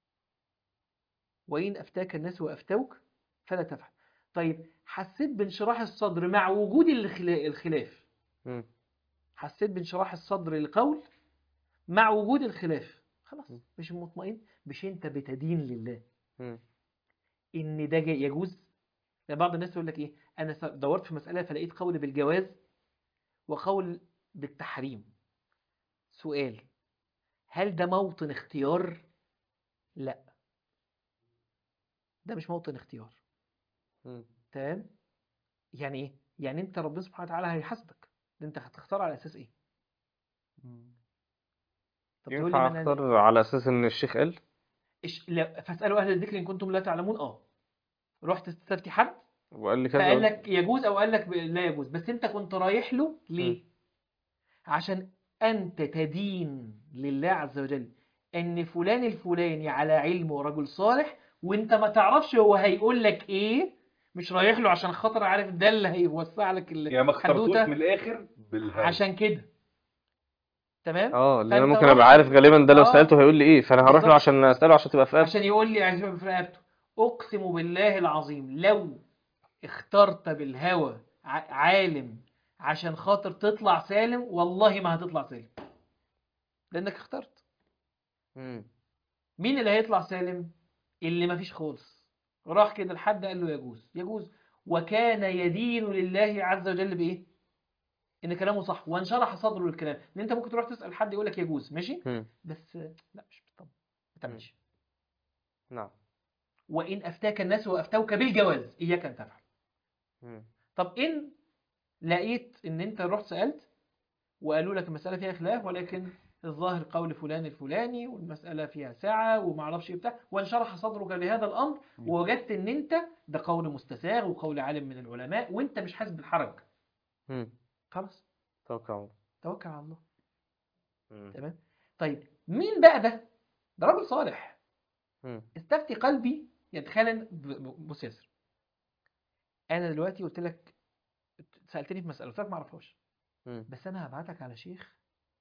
وإن أفتاك الناس وأفتوك فلا تفعل طيب حسيت بانشراح الصدر مع وجود الخلا- الخلاف مم. حسيت بانشراح الصدر للقول مع وجود الخلاف خلاص م. مش مطمئن مش انت بتدين لله مم. ان ده جا- يجوز يعني بعض الناس يقول لك ايه انا س- دورت في مساله فلقيت قول بالجواز وقول بالتحريم سؤال هل ده موطن اختيار لا ده مش موطن اختيار مم. تمام يعني ايه يعني انت ربنا سبحانه وتعالى هيحاسبك ده انت هتختار على اساس ايه طب تقول لي ينفع ما أنا- اختار على اساس ان الشيخ قال إيش لا فاسالوا اهل الذكر ان كنتم لا تعلمون اه رحت استفتي حد وقال لي كذا فقال قلت- لك يجوز او قال لك ب- لا يجوز بس انت كنت رايح له ليه عشان انت تدين لله عز وجل ان فلان الفلاني على علم ورجل صالح وانت ما تعرفش هو هيقول لك ايه مش رايح له عشان خاطر عارف ده اللي هيوسع لك ال- يعني ما اخترتوش الحدوتة من الاخر بالهوى عشان كده تمام اه لان انا فأنت ممكن ابقى رايح- عارف غالبا ده لو آه. سالته هيقول لي ايه فانا هروح له بالظبط. عشان اساله عشان تبقى في عشان يقول لي عشان في رقبته اقسم بالله العظيم لو اخترت بالهوى ع- عالم عشان خاطر تطلع سالم والله ما هتطلع سالم لانك اخترت مم. مين اللي هيطلع سالم اللي مفيش خالص راح كده لحد قال له يجوز يجوز وكان يدين لله عز وجل بايه ان كلامه صح وانشرح صدره للكلام لان انت ممكن تروح تسال حد يقول لك يجوز ماشي مم. بس لا مش بالطبع ما تعملش نعم وإن أفتاك الناس وأفتوك بالجواز إياك أن تفعل مم. طب إن لقيت إن أنت رحت سألت وقالوا لك المسألة فيها خلاف ولكن الظاهر قول فلان الفلاني والمسألة فيها ساعة وما اعرفش إيه بتاع وانشرح صدرك لهذا الأمر ووجدت إن أنت ده قول مستساغ وقول عالم من العلماء وأنت مش حاسس بالحرج مم. خلاص توكل على الله توكل على الله مم. تمام طيب مين بقى ده ده راجل صالح مم. استفتي قلبي يتخيل إن- ب- ب- بص يا ياسر انا دلوقتي قلت لك سالتني في مساله قلت لك ما اعرفهاش مم. بس انا هبعتك على شيخ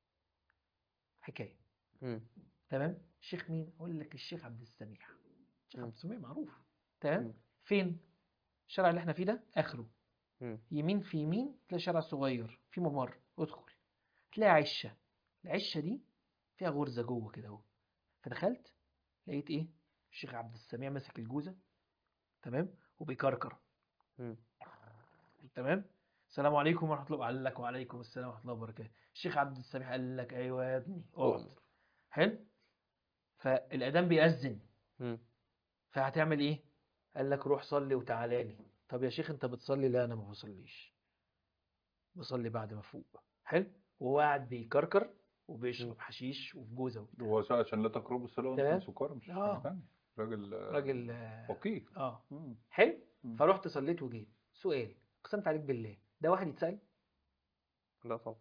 حكايه مم. تمام الشيخ مين اقول لك الشيخ عبد السميع الشيخ مم. عبد السميع معروف تمام مم. فين الشارع اللي احنا فيه ده اخره مم. يمين في يمين تلاقي شارع صغير في ممر ادخل تلاقي عشه العشه دي فيها غرزه جوه كده اهو فدخلت لقيت ايه الشيخ عبد السميع ماسك الجوزه تمام وبيكركر مم. تمام السلام عليكم ورحمه الله قال لك وعليكم السلام ورحمه الله وبركاته الشيخ عبد السميع قال لك ايوه يا ابني اقعد حلو فالاذان بيأذن مم. فهتعمل ايه قال لك روح صلي وتعالى لي طب يا شيخ انت بتصلي لا انا ما بصليش بصلي بعد ما فوق حلو وهو قاعد بيكركر وبيشرب حشيش وفي جوزه وبتاع. هو عشان لا تقربوا الصلاة تمام. وانتم سكارى مش آه. حاجة تانية راجل آه، راجل آه، فقيه اه مم. حلو مم. فرحت صليت وجيت سؤال اقسمت عليك بالله ده واحد يتسأل لا طبعا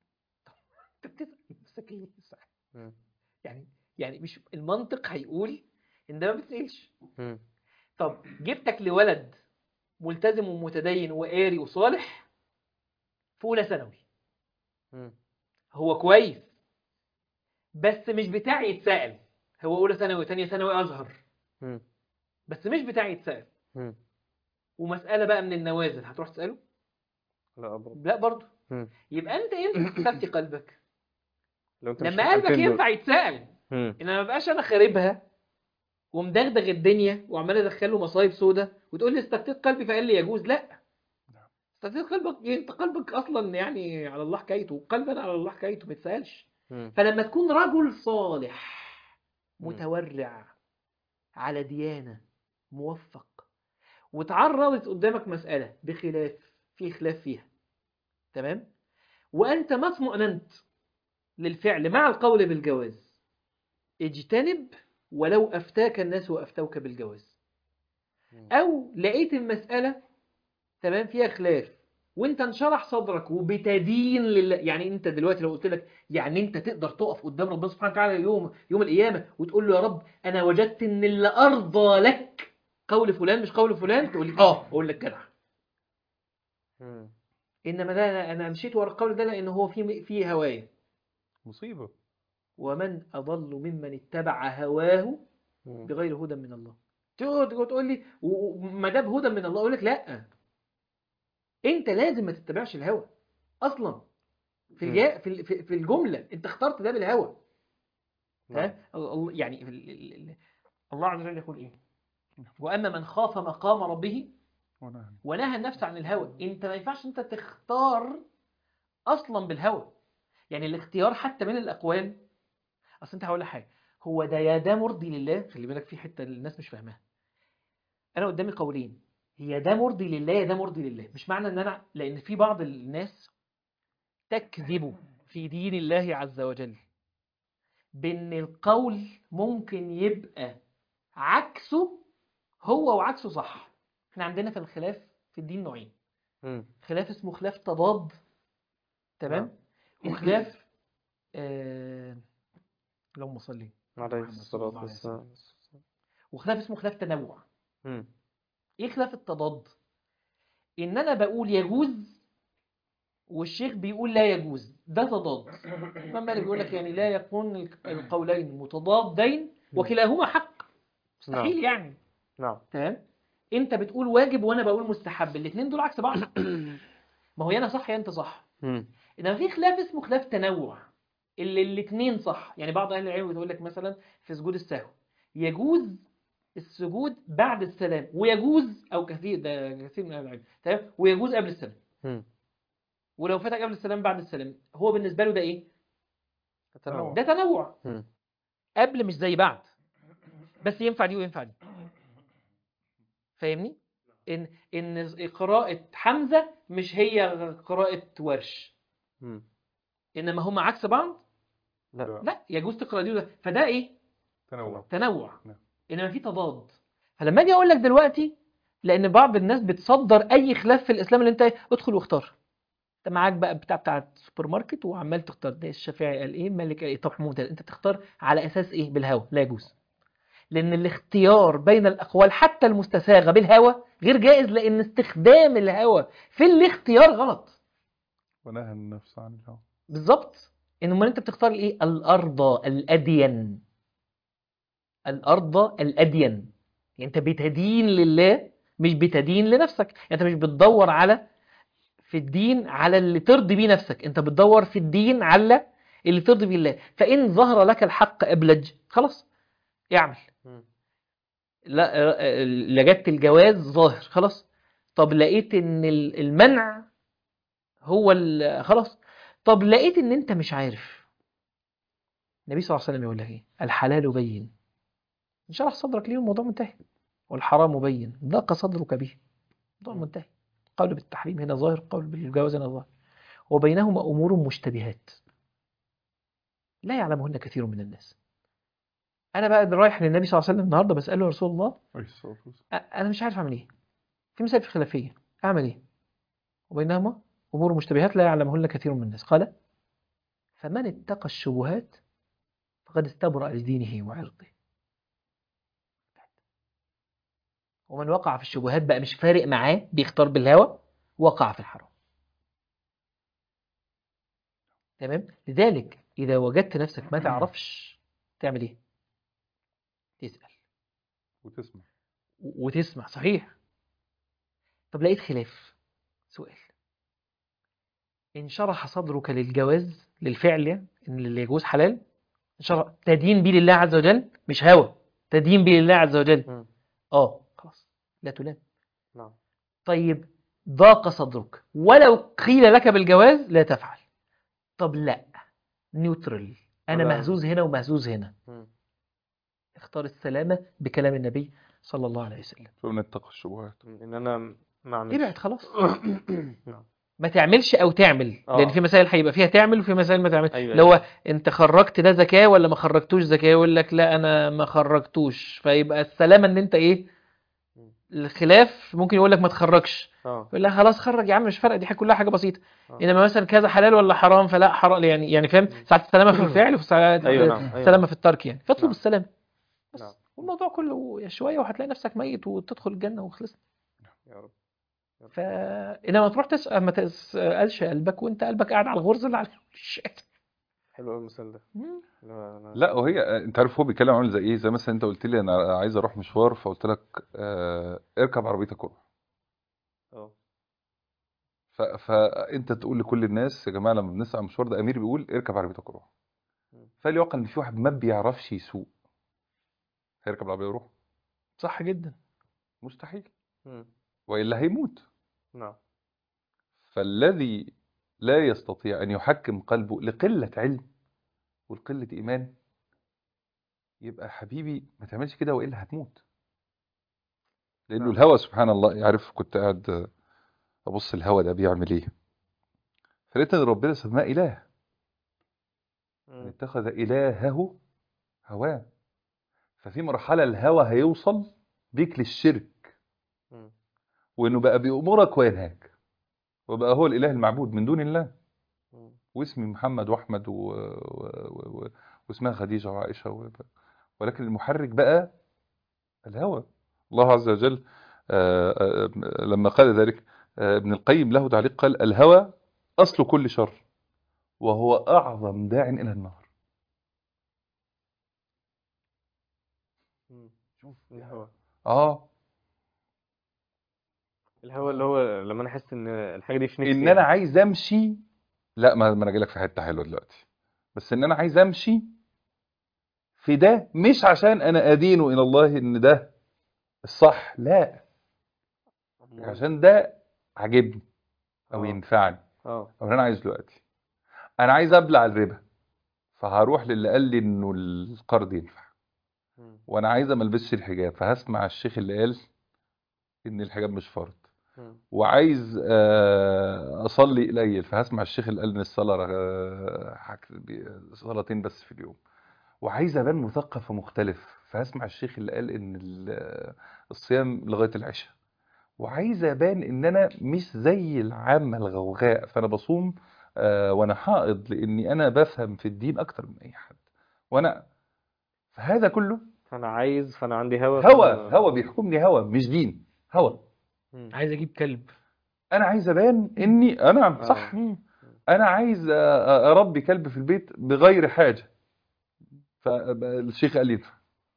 انت بتسأل نفسك ليه صح مم. يعني يعني مش المنطق هيقول ان ده ما بتسألش مم. طب جبتك لولد ملتزم ومتدين وقاري وصالح في اولى ثانوي مم. هو كويس بس مش بتاع يتسأل هو اولى ثانوي وثانيه ثانوي ازهر مم. بس مش بتاع يتسأل مم. ومسألة بقى من النوازل هتروح تسأله لا برضه لا برضه مم. يبقى انت امتى تستفتي قلبك لو انت مش لما في قلبك الحالتين دول. ينفع يتسأل مم. انما ما بقاش انا خاربها ومدغدغ الدنيا وعمال ادخله مصايب سودا وتقول لي استفتيت قلبي فقال لي يجوز لا استفتيت قلبك إيه؟ انت قلبك اصلا يعني على الله حكايته قلبنا على الله حكايته ما يتسالش مم. فلما تكون رجل صالح مم. متورع على ديانه موفق وتعرضت قدامك مساله بخلاف في خلاف فيها تمام وانت ما اطمأننت للفعل مع القول بالجواز اجتنب ولو أفتاك الناس وأفتوك بالجواز مم. أو لقيت المسألة تمام فيها خلاف وانت انشرح صدرك وبتدين لله يعني انت دلوقتي لو قلت لك يعني انت تقدر تقف قدام ربنا سبحانه وتعالى يوم يوم القيامه وتقول له يا رب انا وجدت ان اللي ارضى لك قول فلان مش قول فلان تقول لي اه اقول لك جدع مم. انما ده انا انا مشيت ورا القول ده لان هو في في هوايه مصيبة ومن اضل ممن اتبع هواه مم. بغير هدى من الله تقعد تقعد تقول لي و- وما دام هدى من الله اقول لك لا انت لازم ما تتبعش الهوى اصلا في مم. الجا- في ال- في في الجمله انت اخترت ده بالهوى نعم. ها الله- يعني ال- ال- ال- الله عز وجل يقول ايه واما من خاف مقام ربه ونعم ونهى النفس عن الهوى انت ما ينفعش انت تختار اصلا بالهوى يعني الاختيار حتى من الاقوال اصل انت هقول لك حاجه هو ده يا ده مرضي لله خلي بالك في حته الناس مش فاهماها انا قدامي قولين هي ده مرضي لله يا ده مرضي لله مش معنى ان انا لان في بعض الناس تكذب في دين الله عز وجل بان القول ممكن يبقى عكسه هو وعكسه صح احنا عندنا في الخلاف في الدين نوعين مم. خلاف اسمه خلاف تضاد تمام نعم. وخلاف آه... اللهم صل عليه محمد صلى الصلاة الله عليه وسلم. والسلام وخلاف اسمه خلاف تنوع مم. ايه خلاف التضاد ان انا بقول يجوز والشيخ بيقول لا يجوز ده تضاد الامام مالك بيقول لك يعني لا يكون القولين متضادين وكلاهما حق مستحيل يعني نعم تمام انت بتقول واجب وانا بقول مستحب الاثنين دول عكس بعض ما هو يا انا صح يا انت صح مم. انما في خلاف اسمه خلاف تنوع اللي الاثنين صح يعني بعض اهل العلم بيقول لك مثلا في سجود السهو يجوز السجود بعد السلام ويجوز او كثير ده كثير من اهل العلم تمام ويجوز قبل السلام مم. ولو فاتك قبل السلام بعد السلام هو بالنسبه له ده ايه التنوع. ده تنوع مم. قبل مش زي بعد بس ينفع دي وينفع دي فاهمني ان ان قراءة حمزة مش هي قراءة ورش مم. انما هما عكس بعض لا لا يجوز تقرا دي وده فده ايه تنوع تنوع نعم. انما في تضاد فلما اجي اقول لك دلوقتي لان بعض الناس بتصدر اي خلاف في الاسلام اللي انت إيه؟ ادخل واختار انت معاك بقى بتاع بتاع السوبر ماركت وعمال تختار ده الشافعي قال ايه مالك قال ايه طب محمود قال إيه؟ انت تختار على اساس ايه بالهوى لا يجوز لان الاختيار بين الاقوال حتى المستساغه بالهوى غير جائز لان استخدام الهوى في الاختيار غلط ونهى النفس عن الهوى بالظبط ان امال انت بتختار الايه الارض الادين الارض الادين يعني انت بتدين لله مش بتدين لنفسك يعني انت مش بتدور على في الدين على اللي ترضي بيه نفسك انت بتدور في الدين على اللي ترضي بيه الله فان ظهر لك الحق ابلج خلاص اعمل مم. لا آه، لجدت الجواز ظاهر خلاص طب لقيت ان ال- المنع هو ال- خلاص طب لقيت ان انت مش عارف النبي صلى الله عليه وسلم يقول لك ايه الحلال بين انشرح صدرك ليه الموضوع منتهي والحرام بين ضاق صدرك به الموضوع منتهي قول بالتحريم هنا ظاهر قول بالجواز هنا ظاهر وبينهما امور مشتبهات لا يعلمهن كثير من الناس انا بقى رايح للنبي صلى الله عليه وسلم النهارده بساله يا رسول الله عليه الصلاة والسلام. أ- انا مش عارف اعمل ايه في مسائل في خلافيه اعمل ايه وبينهما امور مشتبهات لا يعلمهن كثير من الناس قال فمن اتقى الشبهات فقد استبرأ لدينه وعرضه ومن وقع في الشبهات بقى مش فارق معاه بيختار بالهوى وقع في الحرام تمام لذلك اذا وجدت نفسك ما تعرفش تعمل ايه تسأل وتسمع و- وتسمع صحيح طب لقيت خلاف سؤال إن شرح صدرك للجواز للفعل يعني إن اللي يجوز حلال إن شرح تدين بيه لله عز وجل مش هوى تدين بيه لله عز وجل مم. اه خلاص لا تلام نعم طيب ضاق صدرك ولو قيل لك بالجواز لا تفعل طب لا نيوترال انا ولا- مهزوز هنا ومهزوز هنا مم. اختار السلامة بكلام النبي صلى الله عليه وسلم فمن اتقى الشبهات ان انا ما اعملش ابعد خلاص نعم ما تعملش او تعمل آه. لان في مسائل هيبقى فيها تعمل وفي مسائل ما تعمل أيوة، اللي هو أيوة. انت خرجت ده زكاه ولا ما خرجتوش زكاه يقول لك لا انا ما خرجتوش فيبقى السلامه ان انت ايه مم. الخلاف ممكن يقول لك ما تخرجش اه يقول لك خلاص خرج يا عم مش فارقه دي حاجة- كلها حاجه بسيطه آه. انما مثلا كذا حلال ولا حرام فلا حرام يعني يعني فاهم ساعات السلامه في الفعل وفي ساعات أيوة، نعم، أيوة. السلامه في الترك يعني فاطلب نعم. السلامه بس نعم. والموضوع كله شويه وهتلاقي نفسك ميت وتدخل الجنه وخلصنا يا رب ف انما تروح تسال ما تسالش قلبك وانت قلبك قاعد على الغرزه اللي على الشات حلو قوي المثال ده لا أنا- لا وهي انت عارف هو بيتكلم عامل زي ايه زي مثلا انت قلت لي انا عايز اروح مشوار فقلت لك آه اركب عربيتك وروح اه ف... فانت تقول لكل الناس يا جماعه لما بنسمع المشوار ده امير بيقول اركب عربيتك وروح مم. فاللي واقع ان في واحد ما بيعرفش يسوق هيركب العربيه ويروح صح جدا مستحيل مم. والا هيموت نعم فالذي لا يستطيع أن يحكم قلبه لقلة علم ولقلة إيمان يبقى حبيبي ما تعملش كده وإلا هتموت لأنه نعم. الهوى سبحان الله يعرف كنت قاعد أبص الهوى ده بيعمل إيه فلقيت إن ربنا سماه إله مم. اتخذ إلهه هواه ففي مرحلة الهوى هيوصل بيك للشرك مم. وإنه بقى بيأمرك وينهاك وبقى هو الإله المعبود من دون الله مم. واسمي محمد وأحمد و... و... و... و... واسمها خديجة وعائشة و... ولكن المحرك بقى الهوى الله عز وجل آه، آه، لما قال ذلك آه، ابن القيم له تعليق قال الهوى أصل كل شر وهو أعظم داع إلى النار مم. الهوى آه الهوى اللي هو لما انا احس ان الحاجه دي في نفسي ان انا عايز امشي لا ما ما انا جاي لك في حته حلوه دلوقتي بس ان انا عايز امشي في ده مش عشان انا ادينه الى الله ان ده الصح لا أمال. عشان ده عاجبني او آه. ينفعني اه او انا عايز دلوقتي انا عايز ابلع الربا فهروح للي قال لي انه القرض ينفع مم. وانا عايزه ما البسش الحجاب فهسمع الشيخ اللي قال ان الحجاب مش فرض مم. وعايز آه، اصلي قليل فهسمع الشيخ اللي قال ان الصلاه آه، حك- بي- صلاتين بس في اليوم وعايز ابان مثقف ومختلف فهسمع الشيخ اللي قال ان ال- الصيام لغايه العشاء وعايز ابان ان انا مش زي العامه الغوغاء فانا بصوم آه، وانا حائض لاني انا بفهم في الدين اكتر من اي حد وانا فهذا كله فانا عايز فانا عندي هوى هوى فأنا- هوى بيحكمني هوى مش دين هوى مم. عايز اجيب كلب انا عايز ابان اني انا صح آه. انا عايز أ- أ- اربي كلب في البيت بغير حاجه فالشيخ قال لي ينفع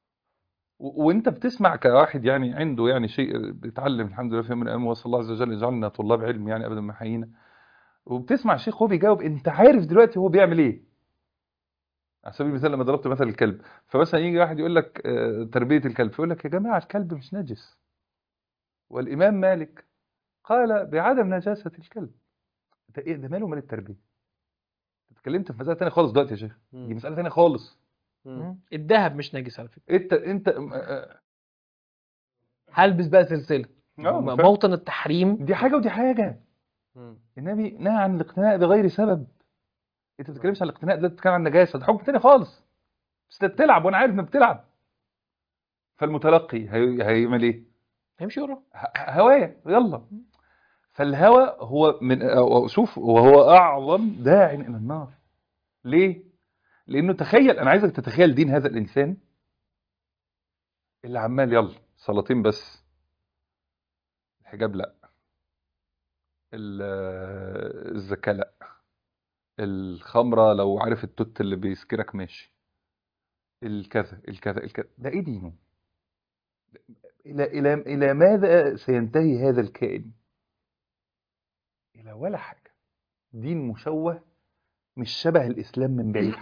و- وانت بتسمع كواحد يعني عنده يعني شيء بيتعلم الحمد لله في يوم من الايام وصلى الله عز وجل يجعلنا طلاب علم يعني ابدا ما حيينا وبتسمع الشيخ هو بيجاوب انت عارف دلوقتي هو بيعمل ايه على سبيل المثال لما ضربت مثل الكلب فمثلا يجي واحد يقول لك آه، تربيه الكلب فيقول لك يا جماعه الكلب مش نجس والامام مالك قال بعدم نجاسه الكلب ده ايه ده ماله مال التربيه أنت اتكلمت في مساله ثانيه خالص دلوقتي يا شيخ دي مم. مساله ثانيه خالص مم. الذهب مش نجس على فكره انت انت آه، هلبس بقى سلسله آه، م- ف- موطن التحريم دي حاجه ودي حاجه مم. النبي نهى عن الاقتناء بغير سبب انت ما بتتكلمش عن الاقتناء ده بتتكلم عن النجاسه ده حكم تاني خالص بس انت بتلعب وانا عارف انك بتلعب فالمتلقي هي... هيعمل ايه هيمشي وراه ه- هوايه يلا فالهوى هو من أو- شوف وهو اعظم داع الى النار ليه لانه تخيل انا عايزك تتخيل دين هذا الانسان اللي عمال يلا صلاتين بس الحجاب لا ال- الزكاة لا الخمرة لو عارف التوت اللي بيسكرك ماشي الكذا الكذا الكذا ده ايه دينه الى الى الى ماذا سينتهي هذا الكائن الى ولا حاجة دين مشوه مش شبه الاسلام من بعيد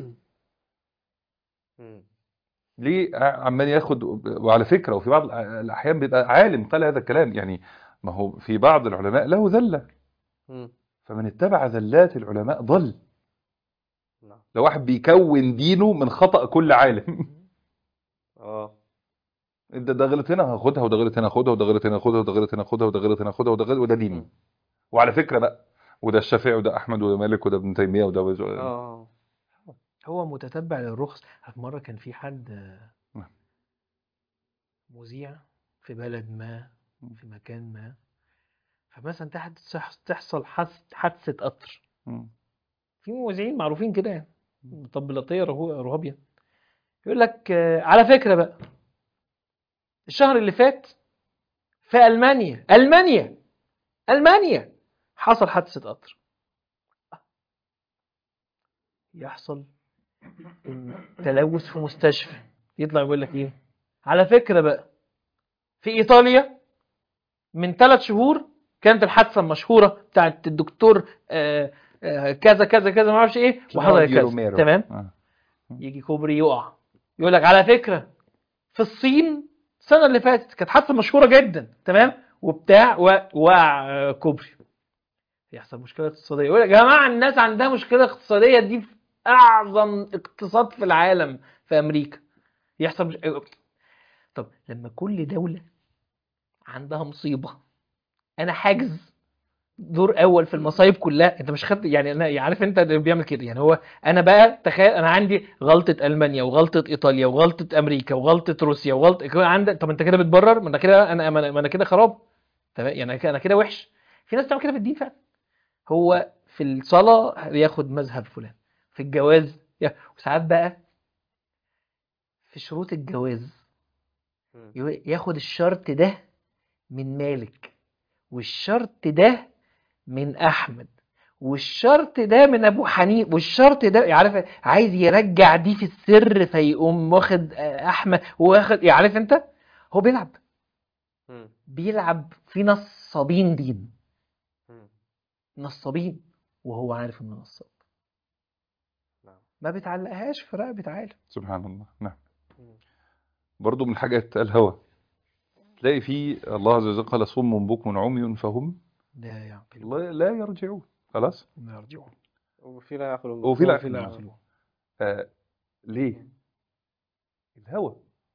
مم. ليه عمال ياخد وعلى فكرة وفي بعض الأحيان بيبقى عالم قال هذا الكلام يعني ما هو في بعض العلماء له ذلة مم. فمن اتبع ذلات العلماء ضل نعم لو واحد بيكون دينه من خطأ كل عالم اه ده ده غلط هنا هاخدها وده غلط هنا هاخدها وده غلط هنا هاخدها وده غلط هنا هاخدها وده غلط هنا هاخدها وده غلط وده ديني مم. وعلى فكرة بقى وده الشافعي وده أحمد وده مالك وده ابن تيمية وده وده- اه هو متتبع للرخص مرة كان في حد آه، نعم. مذيع في بلد ما في مكان ما فمثلا تحت تحصل حادث- حادثة قطر مم. في مذيعين معروفين كده يعني مطبلاتية رهو- رهابية يقول لك آه، على فكرة بقى الشهر اللي فات في ألمانيا ألمانيا ألمانيا حصل حادثة قطر يحصل إن تلوث في مستشفى يطلع يقول لك ايه على فكرة بقى في ايطاليا من ثلاث شهور كانت الحادثة المشهورة بتاعت الدكتور آه، آه، كذا كذا كذا ما اعرفش ايه وحصل جينارdo كذا روميرو. تمام آه. يجي كوبري يقع يقول لك على فكرة في الصين السنة اللي فاتت كانت حادثة مشهورة جدا تمام وبتاع و- وقع آه، كوبري يحصل مشكله اقتصاديه يقول يا جماعه الناس عندها مشكله اقتصاديه دي في اعظم اقتصاد في العالم في امريكا يحصل مش... طب لما كل دوله عندها مصيبه انا حاجز دور اول في المصايب كلها انت مش خدت يعني انا عارف انت اللي بيعمل كده يعني هو انا بقى تخيل انا عندي غلطه المانيا وغلطه ايطاليا وغلطه امريكا وغلطه روسيا وغلطه كده عندك طب انت كده بتبرر ما انا كده انا ما انا كده خراب تمام يعني انا كده- انا كده وحش في ناس بتعمل كده في الدين فعلا هو في الصلاه ياخد مذهب فلان في الجواز يا- وساعات بقى في شروط الجواز مم. يو- ياخد الشرط ده من مالك والشرط ده من احمد والشرط ده من ابو حنيف والشرط ده عارف عايز يرجع دي في السر فيقوم واخد آه، احمد واخد عارف انت هو بيلعب مم. بيلعب في نصابين دين مم. نصابين وهو عارف انه نصاب نعم. ما بتعلقهاش في رقبة عالم سبحان الله نعم مم. برضو من الحاجات الهوى تلاقي فيه الله عز وجل قال صم بكم عمي فهم لا يعقلون لا لا يرجعون خلاص لا يرجعون وفي لا يعقلون وفي لا وفي لا يعقلون. يعقلون آه ليه الهوى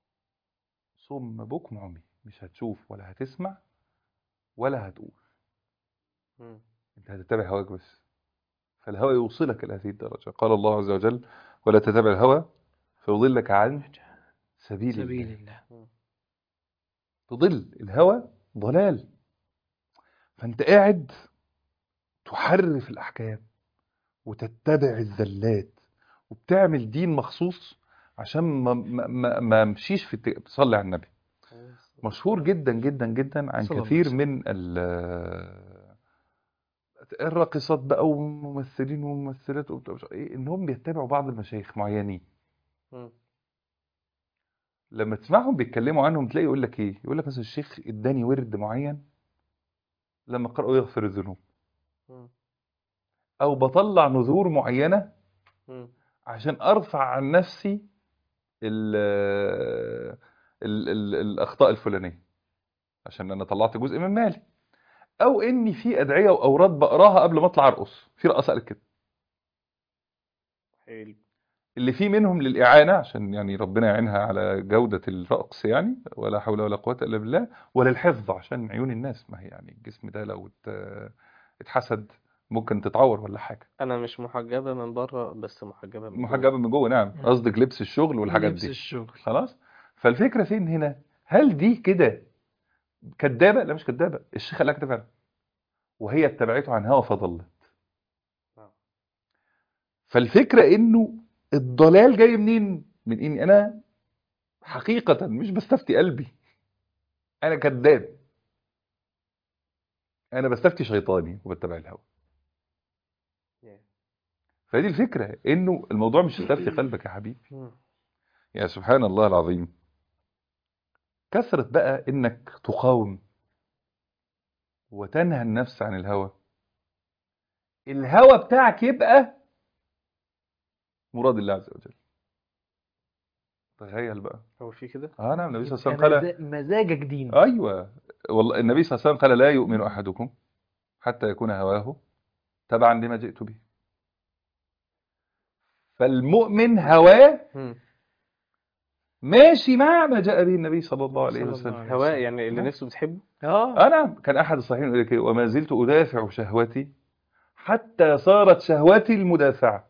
صم بكم عمي مش هتشوف ولا هتسمع ولا هتقول مم. انت هتتبع هواك بس فالهوى يوصلك الى هذه الدرجه قال الله عز وجل ولا تتبع الهوى فيضلك عن سبيل, سبيل الله الله تضل الهوى ضلال فانت قاعد تحرف الاحكام وتتبع الذلات وبتعمل دين مخصوص عشان ما ما ما, ما امشيش في الت- صلي على النبي مشهور جدا جدا جدا عن صلى الله كثير عليه من ال- الراقصات بقى وممثلين وممثلات وبتاع مش عارف ايه انهم بيتبعوا بعض المشايخ معينين مم. لما تسمعهم بيتكلموا عنهم تلاقي يقول لك ايه يقول لك مثلا الشيخ اداني ورد معين لما قرأوا يغفر الذنوب مم. او بطلع نذور معينة مم. عشان ارفع عن نفسي ال ال ال الاخطاء الفلانية عشان انا طلعت جزء من مالي او اني في ادعية واوراد بقراها قبل ما اطلع ارقص في رقصة قالت كده حلو اللي فيه منهم للإعانة عشان يعني ربنا يعينها على جودة الرقص يعني ولا حول ولا قوة إلا بالله وللحفظ عشان عيون الناس ما هي يعني الجسم ده لو ات- اتحسد ممكن تتعور ولا حاجة انا مش محجبه من بره بس محجبه من جوه. محجبة من جوه نعم مم. قصدك لبس الشغل والحاجات لبس دي الشغل خلاص فالفكرة فين هنا هل دي كده كدابة لا مش كدابة الشيخ قال لك ده فعلا وهي اتبعته عن هوى فضلت نعم. فالفكرة انه الضلال جاي منين من اني انا حقيقة مش بستفتي قلبي انا كذاب انا بستفتي شيطاني وبتبع الهوى Yeah. فدي الفكرة انه الموضوع مش تستفتي قلبك يا حبيبي مم. يا سبحان الله العظيم كثرة بقى انك تقاوم وتنهى النفس عن الهوى الهوى بتاعك يبقى مراد الله عز وجل تخيل بقى هو في كده اه نعم النبي صلى الله عليه وسلم يبقى قال مزا- مزاجك دين ايوه والله النبي صلى الله عليه وسلم قال لا يؤمن احدكم حتى يكون هواه تبعا لما جئت به فالمؤمن هواه مم. ماشي مع ما جاء به النبي صلى الله عليه صلى الله وسلم عليه هواء يعني اللي نعم. نفسه بتحبه اه انا كان احد الصحيحين يقول لك إيه؟ وما زلت ادافع شهوتي حتى صارت شهوتي المدافعه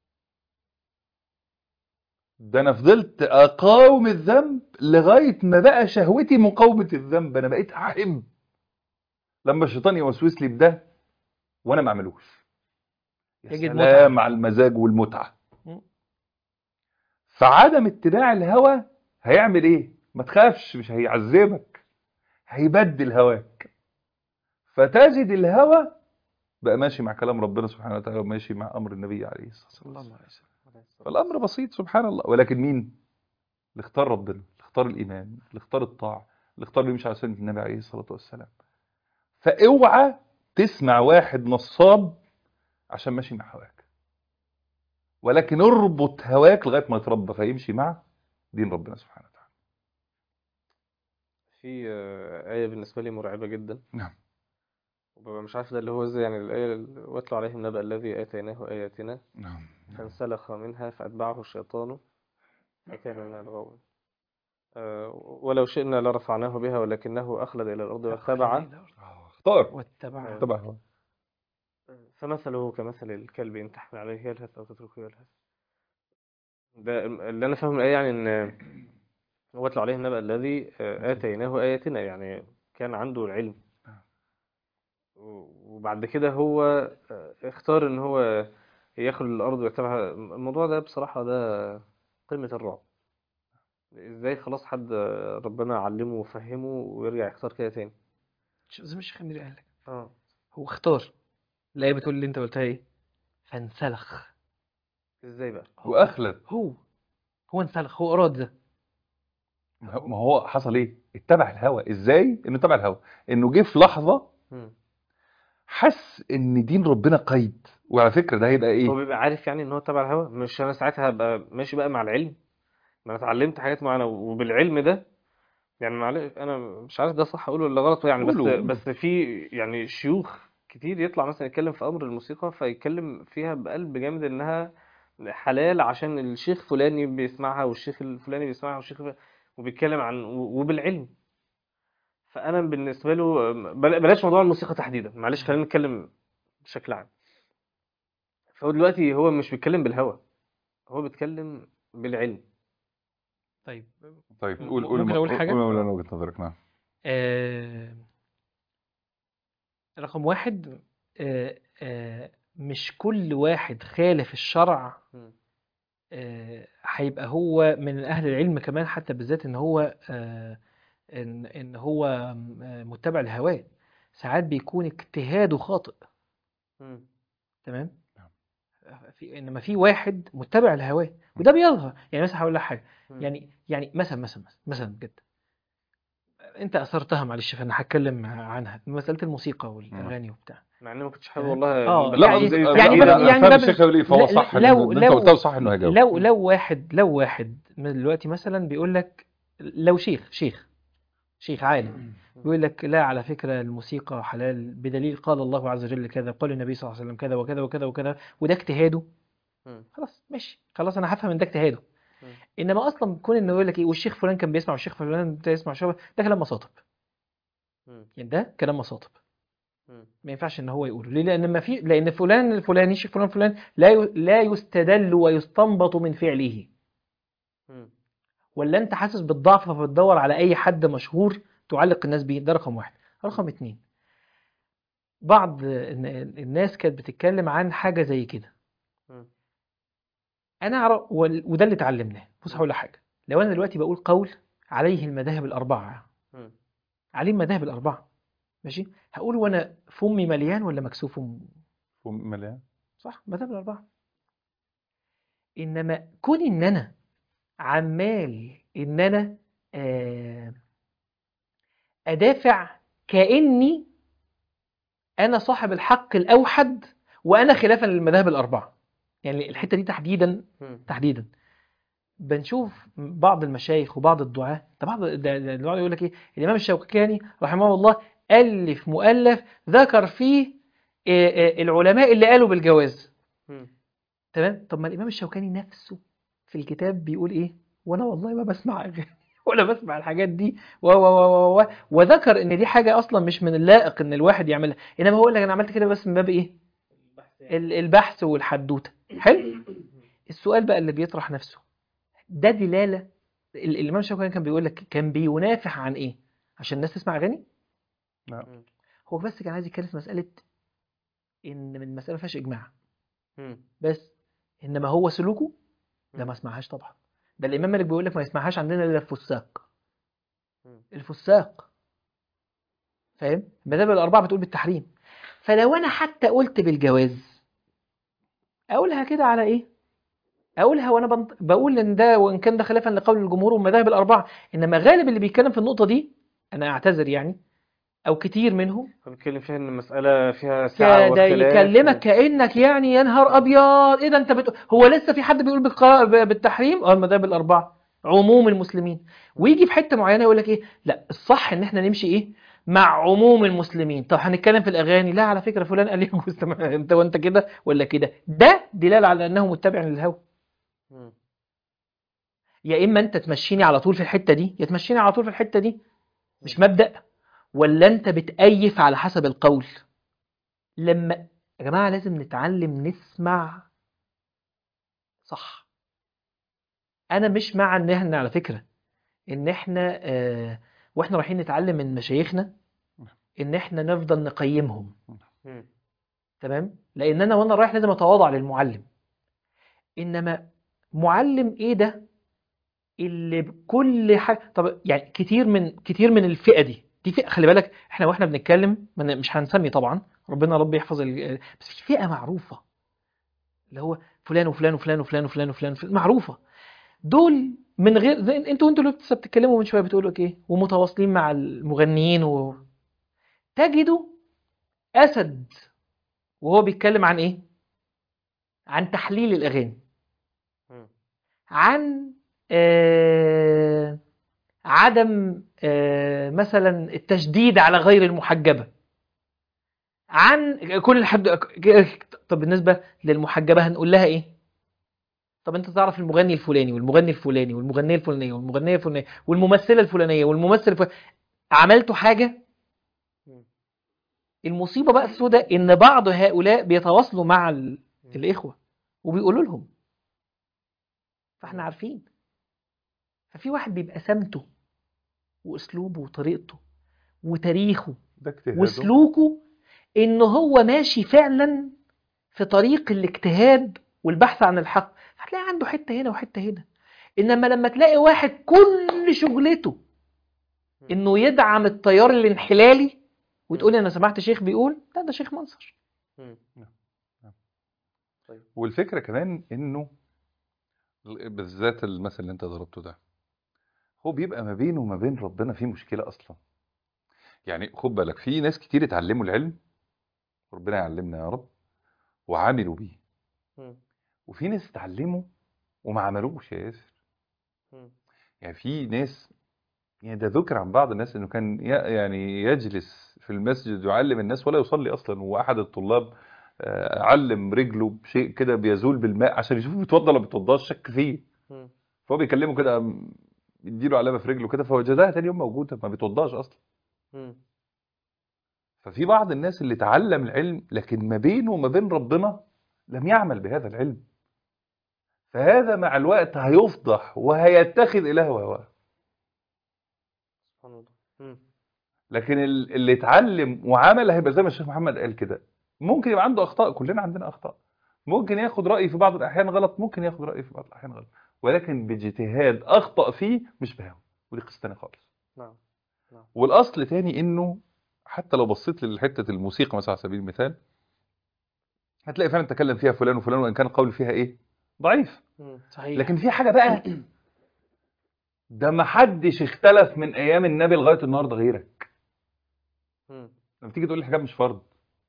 ده انا فضلت اقاوم الذنب لغايه ما بقى شهوتي مقاومه الذنب انا بقيت احب لما الشيطان يوسوس لي بده وانا ما اعملوش يا يجد سلام متعة. على المزاج والمتعه مم. فعدم اتباع الهوى هيعمل ايه ما تخافش مش هيعذبك هيبدل هواك فتجد الهوى بقى ماشي مع كلام ربنا سبحانه وتعالى وماشي مع امر النبي عليه الصلاه والسلام الله عليه وسلم فالامر بسيط سبحان الله ولكن مين اللي اختار ربنا اللي اختار الايمان اللي اختار الطاعه اللي اختار اللي يمشي على سنه النبي عليه الصلاه والسلام فاوعى تسمع واحد نصاب عشان ماشي مع هواك ولكن اربط هواك لغايه ما يتربى فيمشي مع دين ربنا سبحانه وتعالى في آه، آية بالنسبة لي مرعبة جدا نعم. وببقى مش عارف ده اللي هو ازاي يعني الآية ال- واتلو عليهم نبأ الذي آتيناه آياتنا نعم فانسلخ منها فأتبعه الشيطان فكان من الغاوين آه، ولو شئنا لرفعناه بها ولكنه أخلد إلى الأرض واتبع آه، اختار واتبع طبعا هو فمثله كمثل الكلب إن تحمل عليه يلهث أو تتركه يلهث ده اللي أنا فاهم الآية يعني إن واتلو عليهم نبأ الذي آه، آتيناه آياتنا يعني كان عنده العلم وبعد كده هو آه، اختار إن هو يخلو الأرض ويتبعها الموضوع ده بصراحة ده قمة الرعب ازاي خلاص حد ربنا علمه وفهمه ويرجع يختار كده تاني شوف زي ما الشيخ امير قال لك اه هو اختار الآية بتقول اللي انت قلتها ايه فانسلخ ازاي بقى واخلد هو هو انسلخ هو اراد ده ما هو حصل ايه اتبع الهوى ازاي انه اتبع الهوى انه جه في لحظه مم. حس ان دين ربنا قيد وعلى فكره ده هيبقى هو ايه بيبقى عارف يعني ان هو تبع الهوى مش انا ساعتها هبقى ماشي بقى مع العلم ما انا اتعلمت حاجات معينه وبالعلم ده يعني معلش انا مش عارف ده صح اقوله ولا غلط يعني بس قوله، قوله. بس في يعني شيوخ كتير يطلع مثلا يتكلم في امر الموسيقى فيتكلم فيها بقلب جامد انها حلال عشان الشيخ فلاني بيسمعها والشيخ الفلاني بيسمعها والشيخ الف- وبيتكلم عن وبالعلم فانا بالنسبه له بل- بلاش موضوع الموسيقى تحديدا معلش خلينا نتكلم بشكل عام فهو دلوقتي هو مش بيتكلم بالهوى هو بيتكلم بالعلم طيب طيب قول قول ممكن أقول حاجة؟ قول مولانا وجهه نظرك نعم آه رقم واحد آه آه مش كل واحد خالف الشرع مم. آه، هيبقى هو من أهل العلم كمان حتى بالذات إن هو آه، إن إن هو آه، متبع الهواه ساعات بيكون اجتهاده خاطئ مم. تمام نعم. في إنما في واحد متبع الهواه وده بيظهر يعني مثلا هقول لك حاجة مم. يعني يعني مثلا مثلا مثلا مثلا جدا أنت أثرتها معلش فأنا هتكلم عنها مسألة الموسيقى والأغاني وبتاع مع اني ما كنتش حابب آه. والله آه، بس لا يعني- زي- أنا- زي يعني كده. باب- يعني فاهم باب- الشيخ يقول ايه فهو لا- صح لو- لو انت لو- قلتها صح انه هيجاوب لو لو واحد لو واحد من دلوقتي مثلا بيقول لك لو شيخ شيخ شيخ عالم بيقول لك لا على فكرة الموسيقى حلال بدليل قال الله عز وجل كذا قال النبي صلى الله عليه وسلم كذا وكذا وكذا وكذا وده اجتهاده مم. خلاص ماشي خلاص انا هفهم ان ده اجتهاده مم. انما اصلا كون انه يقول لك ايه والشيخ فلان كان بيسمع والشيخ فلان بيسمع شبه ده كلام مصاطب مم. يعني ده كلام مصاطب مم. ما ينفعش ان هو يقوله ليه لان ما في لان فلان الفلاني الشيخ فلان فلان لا ي... لا يستدل ويستنبط من فعله مم. ولا انت حاسس بالضعف فبتدور على اي حد مشهور تعلق الناس بيه ده رقم واحد رقم اتنين بعض الن- الناس كانت بتتكلم عن حاجة زي كده مم. انا أعرف وال- وده اللي اتعلمناه بص هقول لك حاجة لو انا دلوقتي بقول قول عليه المذاهب الاربعة مم. عليه المذاهب الاربعة ماشي هقول وانا فمي مليان ولا مكسوف مليان صح مذهب الأربعة إنما كون إن أنا عمال إن أنا آه، أدافع كأني أنا صاحب الحق الأوحد وأنا خلافا للمذاهب الأربعة يعني الحتة دي تحديدا مم. تحديدا بنشوف بعض المشايخ وبعض الدعاة ده بعض ده- ده الدعاة يقول لك ايه الامام الشوكاني رحمه الله الف مؤلف ذكر فيه آه، آه، العلماء اللي قالوا بالجواز مم. تمام طب ما الامام الشوكاني نفسه في الكتاب بيقول ايه وانا والله ما بسمع اغاني ولا بسمع الحاجات دي و و و و و وذكر ان دي حاجه اصلا مش من اللائق ان الواحد يعملها انما هو يقول لك انا عملت كده بس من باب ايه ال- البحث والحدوته حلو السؤال بقى اللي بيطرح نفسه ده دلاله ال- الامام الشوكاني كان بيقول لك كان بينافح عن ايه عشان الناس تسمع اغاني نعم. هو بس كان عايز يتكلم في مساله ان من المساله ما فيهاش اجماع مم. بس انما هو سلوكه ده مم. ما اسمعهاش طبعا ده الامام مالك بيقول لك ما يسمعهاش عندنا الا الفساق مم. الفساق فاهم المذاهب الاربعه بتقول بالتحريم فلو انا حتى قلت بالجواز اقولها كده على ايه اقولها وانا بنط... بقول ان ده وان كان ده خلافا لقول الجمهور والمذاهب الاربعه انما غالب اللي بيتكلم في النقطه دي انا اعتذر يعني او كتير منهم فبتكلم فيها ان المسألة فيها سعة ده واختلاف يكلمك و... كانك يعني يا نهار ابيض ايه ده انت بتقول هو لسه في حد بيقول بالقراءة ب- بالتحريم اه المذاهب الاربعه عموم المسلمين ويجي في حته معينه يقول لك ايه لا الصح ان احنا نمشي ايه مع عموم المسلمين طب هنتكلم في الاغاني لا على فكره فلان قال يجوز طب انت وانت كده ولا كده ده دلاله على انه متبع للهوى مم. يا اما انت تمشيني على طول في الحته دي يا تمشيني على طول في الحته دي مش مبدا ولا انت بتأيف على حسب القول لما يا جماعه لازم نتعلم نسمع صح انا مش مع ان احنا على فكره ان احنا آه واحنا رايحين نتعلم من مشايخنا ان احنا نفضل نقيمهم مم. تمام لان انا وانا رايح لازم اتواضع للمعلم انما معلم ايه ده اللي بكل حاجه طب يعني كتير من كتير من الفئه دي دي فئه خلي بالك احنا واحنا بنتكلم ما ن- مش هنسمي طبعا ربنا رب يحفظ ال- بس في فئه معروفه اللي هو فلان وفلان وفلان وفلان وفلان وفلان, وفلان معروفه دول من غير زي انتوا انتوا اللي لسه بتتكلموا من شويه بتقولوا ايه ومتواصلين مع المغنيين و تجدوا اسد وهو بيتكلم عن ايه عن تحليل الاغاني مم. عن آه عدم آه مثلا التشديد على غير المحجبه عن كل الحد طب بالنسبه للمحجبه هنقول لها ايه طب انت تعرف المغني الفلاني والمغني الفلاني والمغنيه الفلانيه والمغنيه الفلانيه والممثله الفلانيه والممثل الفلاني عملتوا حاجه مم. المصيبه بقى السوداء ان بعض هؤلاء بيتواصلوا مع ال- الاخوه وبيقولوا لهم فاحنا عارفين ففي واحد بيبقى سمته واسلوبه وطريقته وتاريخه ده اجتهاده وسلوكه ان هو ماشي فعلا في طريق الاجتهاد والبحث عن الحق هتلاقي عنده حته هنا وحته هنا انما لما تلاقي واحد كل شغلته انه يدعم التيار الانحلالي وتقول انا سمعت شيخ بيقول لا ده شيخ منصر مم. والفكرة كمان انه بالذات المثل اللي انت ضربته ده هو بيبقى ما بينه وما بين ربنا في مشكلة اصلا يعني خد بالك في ناس كتير اتعلموا العلم ربنا يعلمنا يا رب وعملوا بيه مم. وفي ناس اتعلموا وما عملوش يا ياسر مم. يعني في ناس يعني ده ذكر عن بعض الناس انه كان ي- يعني يجلس في المسجد يعلم الناس ولا يصلي اصلا واحد الطلاب آه، علم رجله بشيء كده بيزول بالماء عشان يشوف بيتوضى ولا بيتوضاش شك فيه مم. فهو بيكلمه كده قام يديله علامه في رجله كده فوجدها تاني يوم موجوده ما بيتوضاش اصلا مم. ففي بعض الناس اللي تعلم العلم لكن ما بينه وما بين ربنا لم يعمل بهذا العلم فهذا مع الوقت هيفضح وهيتخذ اله هواه سبحان الله مم. لكن ال- اللي اتعلم وعمل هيبقى زي ما الشيخ محمد قال كده ممكن يبقى عنده اخطاء كلنا عندنا اخطاء ممكن ياخد راي في بعض الاحيان غلط ممكن ياخد راي في بعض الاحيان غلط ولكن باجتهاد اخطا فيه مش بهوى ودي قصه تانيه خالص نعم والاصل تاني انه حتى لو بصيت لحته الموسيقى مثلا على سبيل المثال هتلاقي فعلا تكلم فيها فلان وفلان وان كان القول فيها ايه ضعيف مم. صحيح لكن في حاجه بقى ده ما حدش اختلف من ايام النبي لغايه النهارده غيرك مم. لما تيجي تقول لي حاجات مش فرض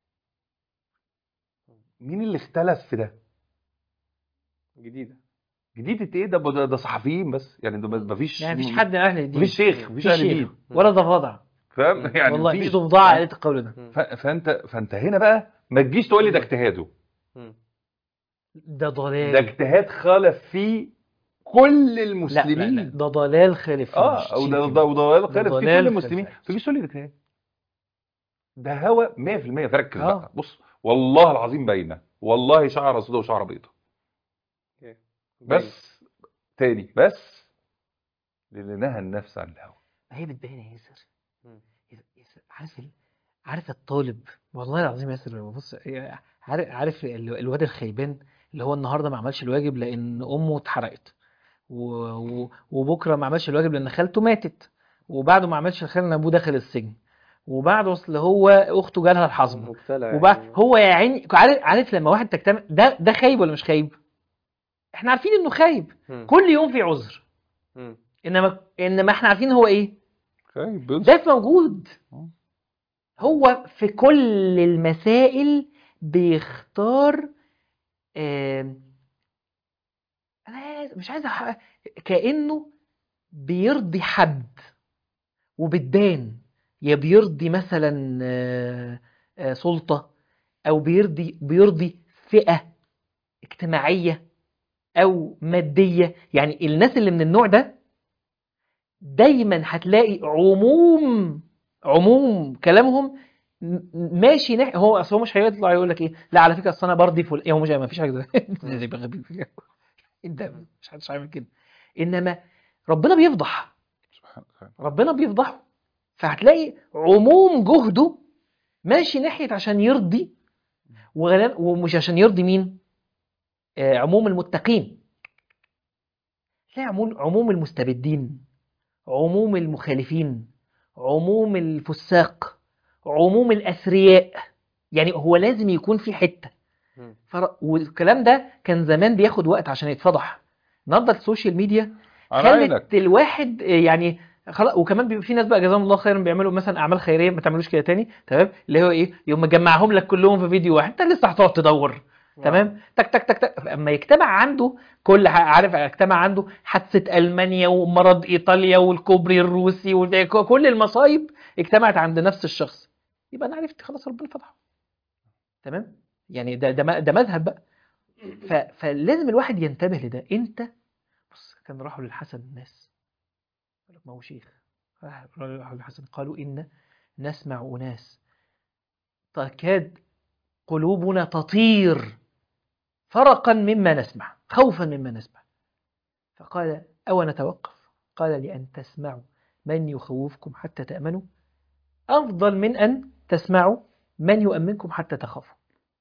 مين اللي اختلف في ده جديدة جديدة ايه ده ده, ده صحفيين بس يعني ده ما فيش يعني مفيش حد من اهل الدين مفيش شيخ مفيش اهل شيخ دين ولا ضفادع فاهم يعني والله مفيش. مفيش ضفدعه قالت القول ده مم. ف- فانت فانت هنا بقى ما تجيش تقول لي ده اجتهاده مم. ده ضلال ده اجتهاد خالف فيه كل لا لا المسلمين لا ده ضلال خالف اه او ده ده وده خالف فيه ضلال كل المسلمين خالف. ما تجيش تقول لي ده اجتهاد ده هوى 100% فركز آه. بقى بص والله العظيم باينه والله شعر سوداء وشعر بيضاء بس تاني بس للي نهى النفس عن الهوى ما هي بتبين يا ياسر مم. ياسر- ياسر، عارف ال... عارف الطالب والله العظيم يا ياسر بص عارف عارف ال- الواد الخيبان اللي هو النهارده ما عملش الواجب لان امه اتحرقت و... و... وبكره ما عملش الواجب لان خالته ماتت وبعده ما عملش الخير لان ابوه دخل السجن وبعده اصل هو اخته جالها الحصبه مبتلى وبقى يعني. هو يا عيني عارف عارف لما واحد تجتمع ده ده خايب ولا مش خايب؟ احنا عارفين انه خايب مم. كل يوم في عذر مم. انما انما احنا عارفين هو ايه؟ طيب بص ده موجود مم. هو في كل المسائل بيختار آم، انا عايز- مش عايز أح- كانه بيرضي حد وبتبان يا بيرضي مثلا آه، آه، سلطة او بيرضي بيرضي فئة اجتماعية او مادية يعني الناس اللي من النوع ده دايما هتلاقي عموم عموم كلامهم م- ماشي ناحية هو اصل هو مش هيطلع يقول لك ايه لا على فكره اصل انا برضي فل إيه هو مش ما فيش حاجه زي زي يبقى غبي فيها. انت مش حدش عامل كده انما ربنا بيفضح سبحان الله ربنا بيفضحه فهتلاقي عموم جهده ماشي ناحية عشان يرضي وغلان ومش عشان يرضي مين آه عموم المتقين تلاقي عموم عموم المستبدين عموم المخالفين عموم الفساق عموم الأثرياء يعني هو لازم يكون في حتة مم. فر... والكلام ده كان زمان بياخد وقت عشان يتفضح النهارده السوشيال ميديا على عينك خلت الواحد يعني خلاص وكمان بيبقى في ناس بقى جزاهم الله خيرا بيعملوا مثلا اعمال خيريه ما تعملوش كده تاني تمام اللي هو ايه يوم مجمعهم لك كلهم في فيديو واحد انت لسه هتقعد تدور تمام تك تك تك تك اما يجتمع عنده كل ح- عارف يجتمع عنده حادثه المانيا ومرض ايطاليا والكوبري الروسي وكل المصايب اجتمعت عند نفس الشخص يبقى انا عرفت خلاص ربنا فتحه تمام يعني ده ده م- ده مذهب بقى ف... فلازم الواحد ينتبه لده انت بص كان راحوا للحسن الناس قال لك ما هو شيخ راحوا للحسن قالوا إن نسمع أناس تكاد قلوبنا تطير فرقا مما نسمع خوفا مما نسمع فقال أو نتوقف قال لأن تسمعوا من يخوفكم حتى تأمنوا أفضل من أن تسمعوا من يؤمنكم حتى تخافوا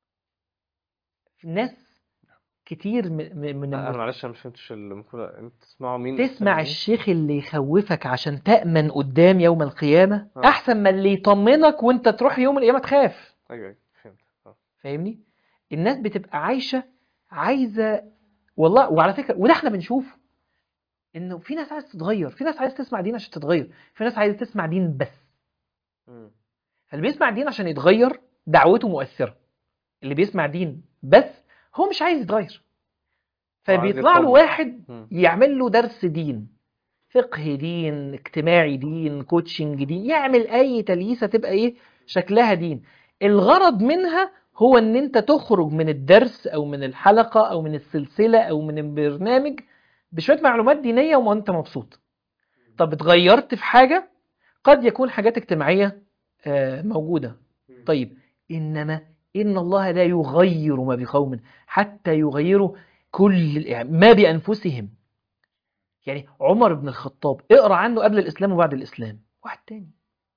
الناس كتير من من انا الم- معلش انا ما فهمتش المقولة انت تسمعوا مين تسمع تسمعوا الشيخ اللي يخوفك عشان تأمن قدام يوم القيامة آه. أحسن من اللي يطمنك وأنت تروح يوم القيامة تخاف مين؟ ايوه ايوه فهمت آه. فاهمني؟ الناس بتبقى عايشة عايزة والله وعلى فكرة وده احنا بنشوفه إنه في ناس عايزة تتغير في ناس عايزة تسمع دين عشان تتغير في ناس عايزة تسمع دين بس مم. فاللي بيسمع دين عشان يتغير دعوته مؤثرة اللي بيسمع دين بس هو مش عايز يتغير عايز فبيطلع له يطمن. واحد مم. يعمل له درس دين فقه دين اجتماعي دين كوتشنج دين يعمل اي تليسه تبقى ايه شكلها دين الغرض منها هو ان انت تخرج من الدرس او من الحلقه او من السلسله او من البرنامج بشويه معلومات دينيه وانت مبسوط طب اتغيرت في حاجه قد يكون حاجات اجتماعيه آه، موجوده طيب انما ان الله لا يغير ما بقوم حتى يغيروا كل الإع- ما بانفسهم يعني عمر بن الخطاب اقرا عنه قبل الاسلام وبعد الاسلام واحد تاني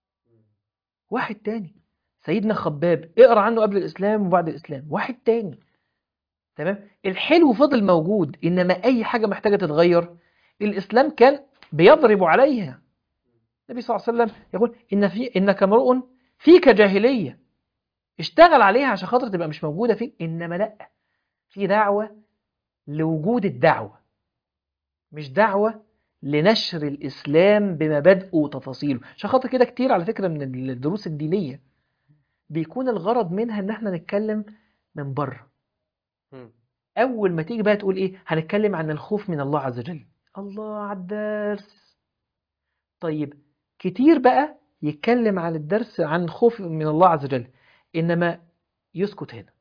واحد تاني سيدنا خباب اقرا عنه قبل الاسلام وبعد الاسلام واحد تاني تمام الحلو فضل موجود انما اي حاجه محتاجه تتغير الاسلام كان بيضرب عليها النبي صلى الله عليه وسلم يقول ان في انك امرؤ فيك جاهليه اشتغل عليها عشان خاطر تبقى مش موجوده فيك انما لا في دعوه لوجود الدعوه مش دعوه لنشر الاسلام بمبادئه وتفاصيله عشان خاطر كده كتير على فكره من الدروس الدينيه بيكون الغرض منها ان احنا نتكلم من بره مم. اول ما تيجي بقى تقول ايه هنتكلم عن الخوف من الله عز وجل الله على الدرس طيب كتير بقى يتكلم عن الدرس عن خوف من الله عز وجل انما يسكت هنا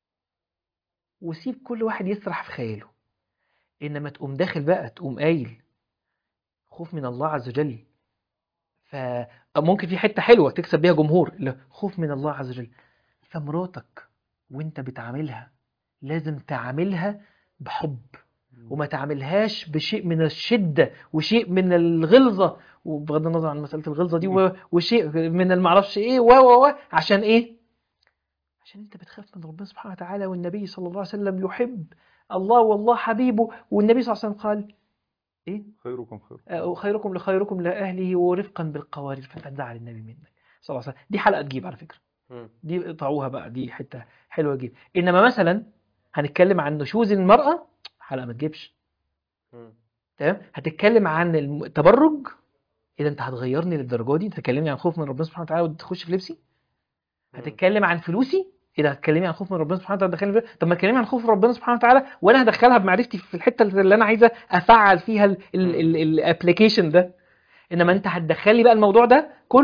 وسيب كل واحد يسرح في خياله انما تقوم داخل بقى تقوم قايل خوف من الله عز وجل فممكن في حتة حلوة تكسب بيها جمهور لا خوف من الله عز وجل فمراتك وانت بتعاملها لازم تعاملها بحب وما تعاملهاش بشيء من الشدة وشيء من الغلظة وبغض النظر عن مسألة الغلظة دي و- وشيء من المعرفش ايه و و و عشان ايه عشان انت بتخاف من ربنا سبحانه وتعالى والنبي صلى الله عليه وسلم يحب الله والله حبيبه والنبي صلى الله عليه وسلم قال ايه خيركم خير آه، خيركم لخيركم لأهله ورفقا بالقوارير فانت تزعل النبي منك صلى الله عليه وسلم دي حلقة تجيب على فكرة مم. دي اقطعوها بقى دي حتة حلوة تجيب انما مثلا هنتكلم عن نشوز المرأة حلقة ما تجيبش مم. تمام هتتكلم عن الم- التبرج اذا انت هتغيرني للدرجه دي انت تكلمني عن خوف من ربنا سبحانه وتعالى وتخش في لبسي هتتكلم عن فلوسي اذا هتكلمي عن خوف من ربنا سبحانه وتعالى تدخلني في طب ما تكلمي عن خوف من ربنا سبحانه وتعالى وانا هدخلها بمعرفتي في الحته اللي انا عايزه افعل فيها الابلكيشن ده انما انت هتدخلي بقى الموضوع ده كله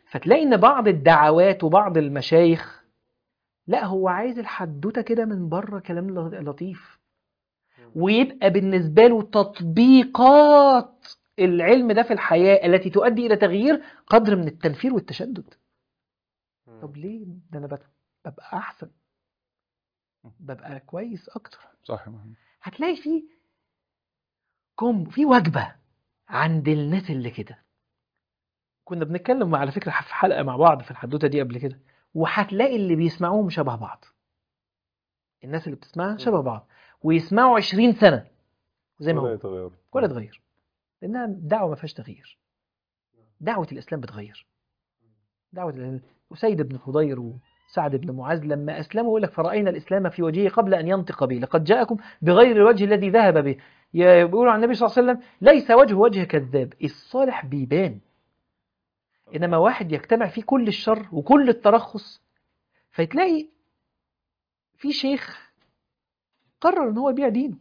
فتلاقي ان بعض الدعوات وبعض المشايخ لا هو عايز الحدوته كده من بره كلام ل- لطيف ويبقى بالنسبه له تطبيقات العلم ده في الحياه التي تؤدي الى تغيير قدر من التنفير والتشدد طب ليه ده انا بت- ببقى احسن ببقى كويس اكتر صح يا محمد هتلاقي في كم في وجبه عند الناس اللي كده كنا بنتكلم على فكره في حلقه مع بعض في الحدوته دي قبل كده وهتلاقي اللي بيسمعوهم شبه بعض الناس اللي بتسمعها شبه بعض ويسمعوا 20 سنه زي ما ولا هو يتغير ولا اتغير لانها دعوه ما فيهاش تغيير دعوه الاسلام بتغير دعوه ال- وسيد بن خضير وسعد بن معاذ لما اسلموا يقول لك فراينا الاسلام في وجهه قبل ان ينطق به لقد جاءكم بغير الوجه الذي ذهب به ي- بيقولوا عن النبي صلى الله عليه وسلم ليس وجه وجه كذاب الصالح بيبان انما واحد يجتمع فيه كل الشر وكل الترخص فتلاقي في شيخ قرر ان هو يبيع دينه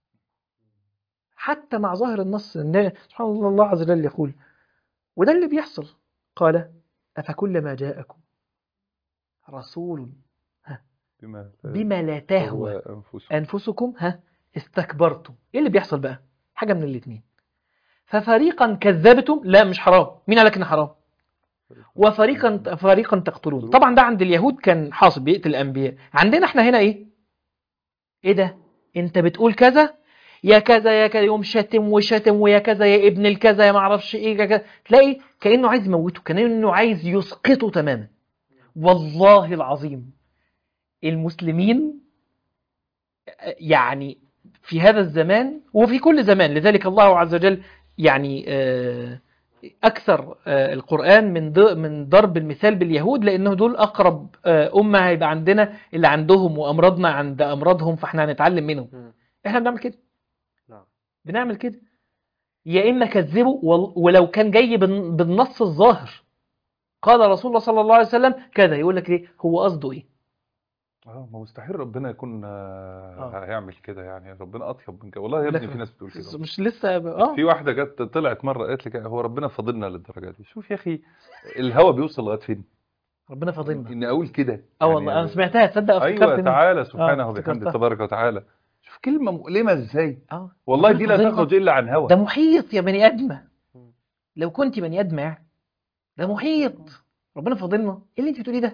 حتى مع ظاهر النص ان سبحان الله الله عز وجل يقول وده اللي بيحصل قال افكلما جاءكم رسول بما بما لا تهوى أنفسهم انفسكم ها استكبرتم ايه اللي بيحصل بقى حاجه من الاثنين ففريقا كذبتم لا مش حرام مين قال لك ان حرام وفريقا فريقا تقتلون طبعا ده عند اليهود كان حاصل بيقتل الانبياء عندنا احنا هنا ايه ايه ده انت بتقول كذا يا كذا يا كذا يوم شاتم وشاتم ويا كذا يا ابن الكذا يا معرفش ايه يا كذا تلاقي كانه عايز يموته كانه عايز يسقطه تماما والله العظيم المسلمين يعني في هذا الزمان وفي كل زمان لذلك الله عز وجل يعني آه، أكثر آه، القرآن من ض- من ضرب المثال باليهود لأنه دول أقرب آه، أمة هيبقى عندنا اللي عندهم وأمراضنا عند أمراضهم فإحنا هنتعلم منهم مم. إحنا بنعمل كده نعم بنعمل كده يا إما كذبوا وال- ولو كان جاي بالن- بالنص الظاهر قال رسول الله صلى الله عليه وسلم كذا يقول لك ليه هو قصده إيه اه ما مستحيل ربنا يكون آه، آه. هيعمل كده يعني ربنا اطيب من كده والله يا لا، ابني في ناس بتقول كده مش لسه اه في واحده جت طلعت مره قالت لي كده، هو ربنا فاضلنا للدرجه دي شوف يا اخي الهوى بيوصل لغايه فين ربنا فاضلنا ان اقول كده اه والله انا سمعتها تصدق افتكرت ايوه إن- تعالى سبحانه آه، وبحمده افتكرتها. تبارك وتعالى شوف كلمه مؤلمه ازاي اه والله ربنا دي لا فاضلنا. تخرج الا عن هوى ده محيط يا بني ادمه مم. لو كنت بني ادمه يعني ده محيط ربنا فاضلنا ايه اللي انت بتقوليه ده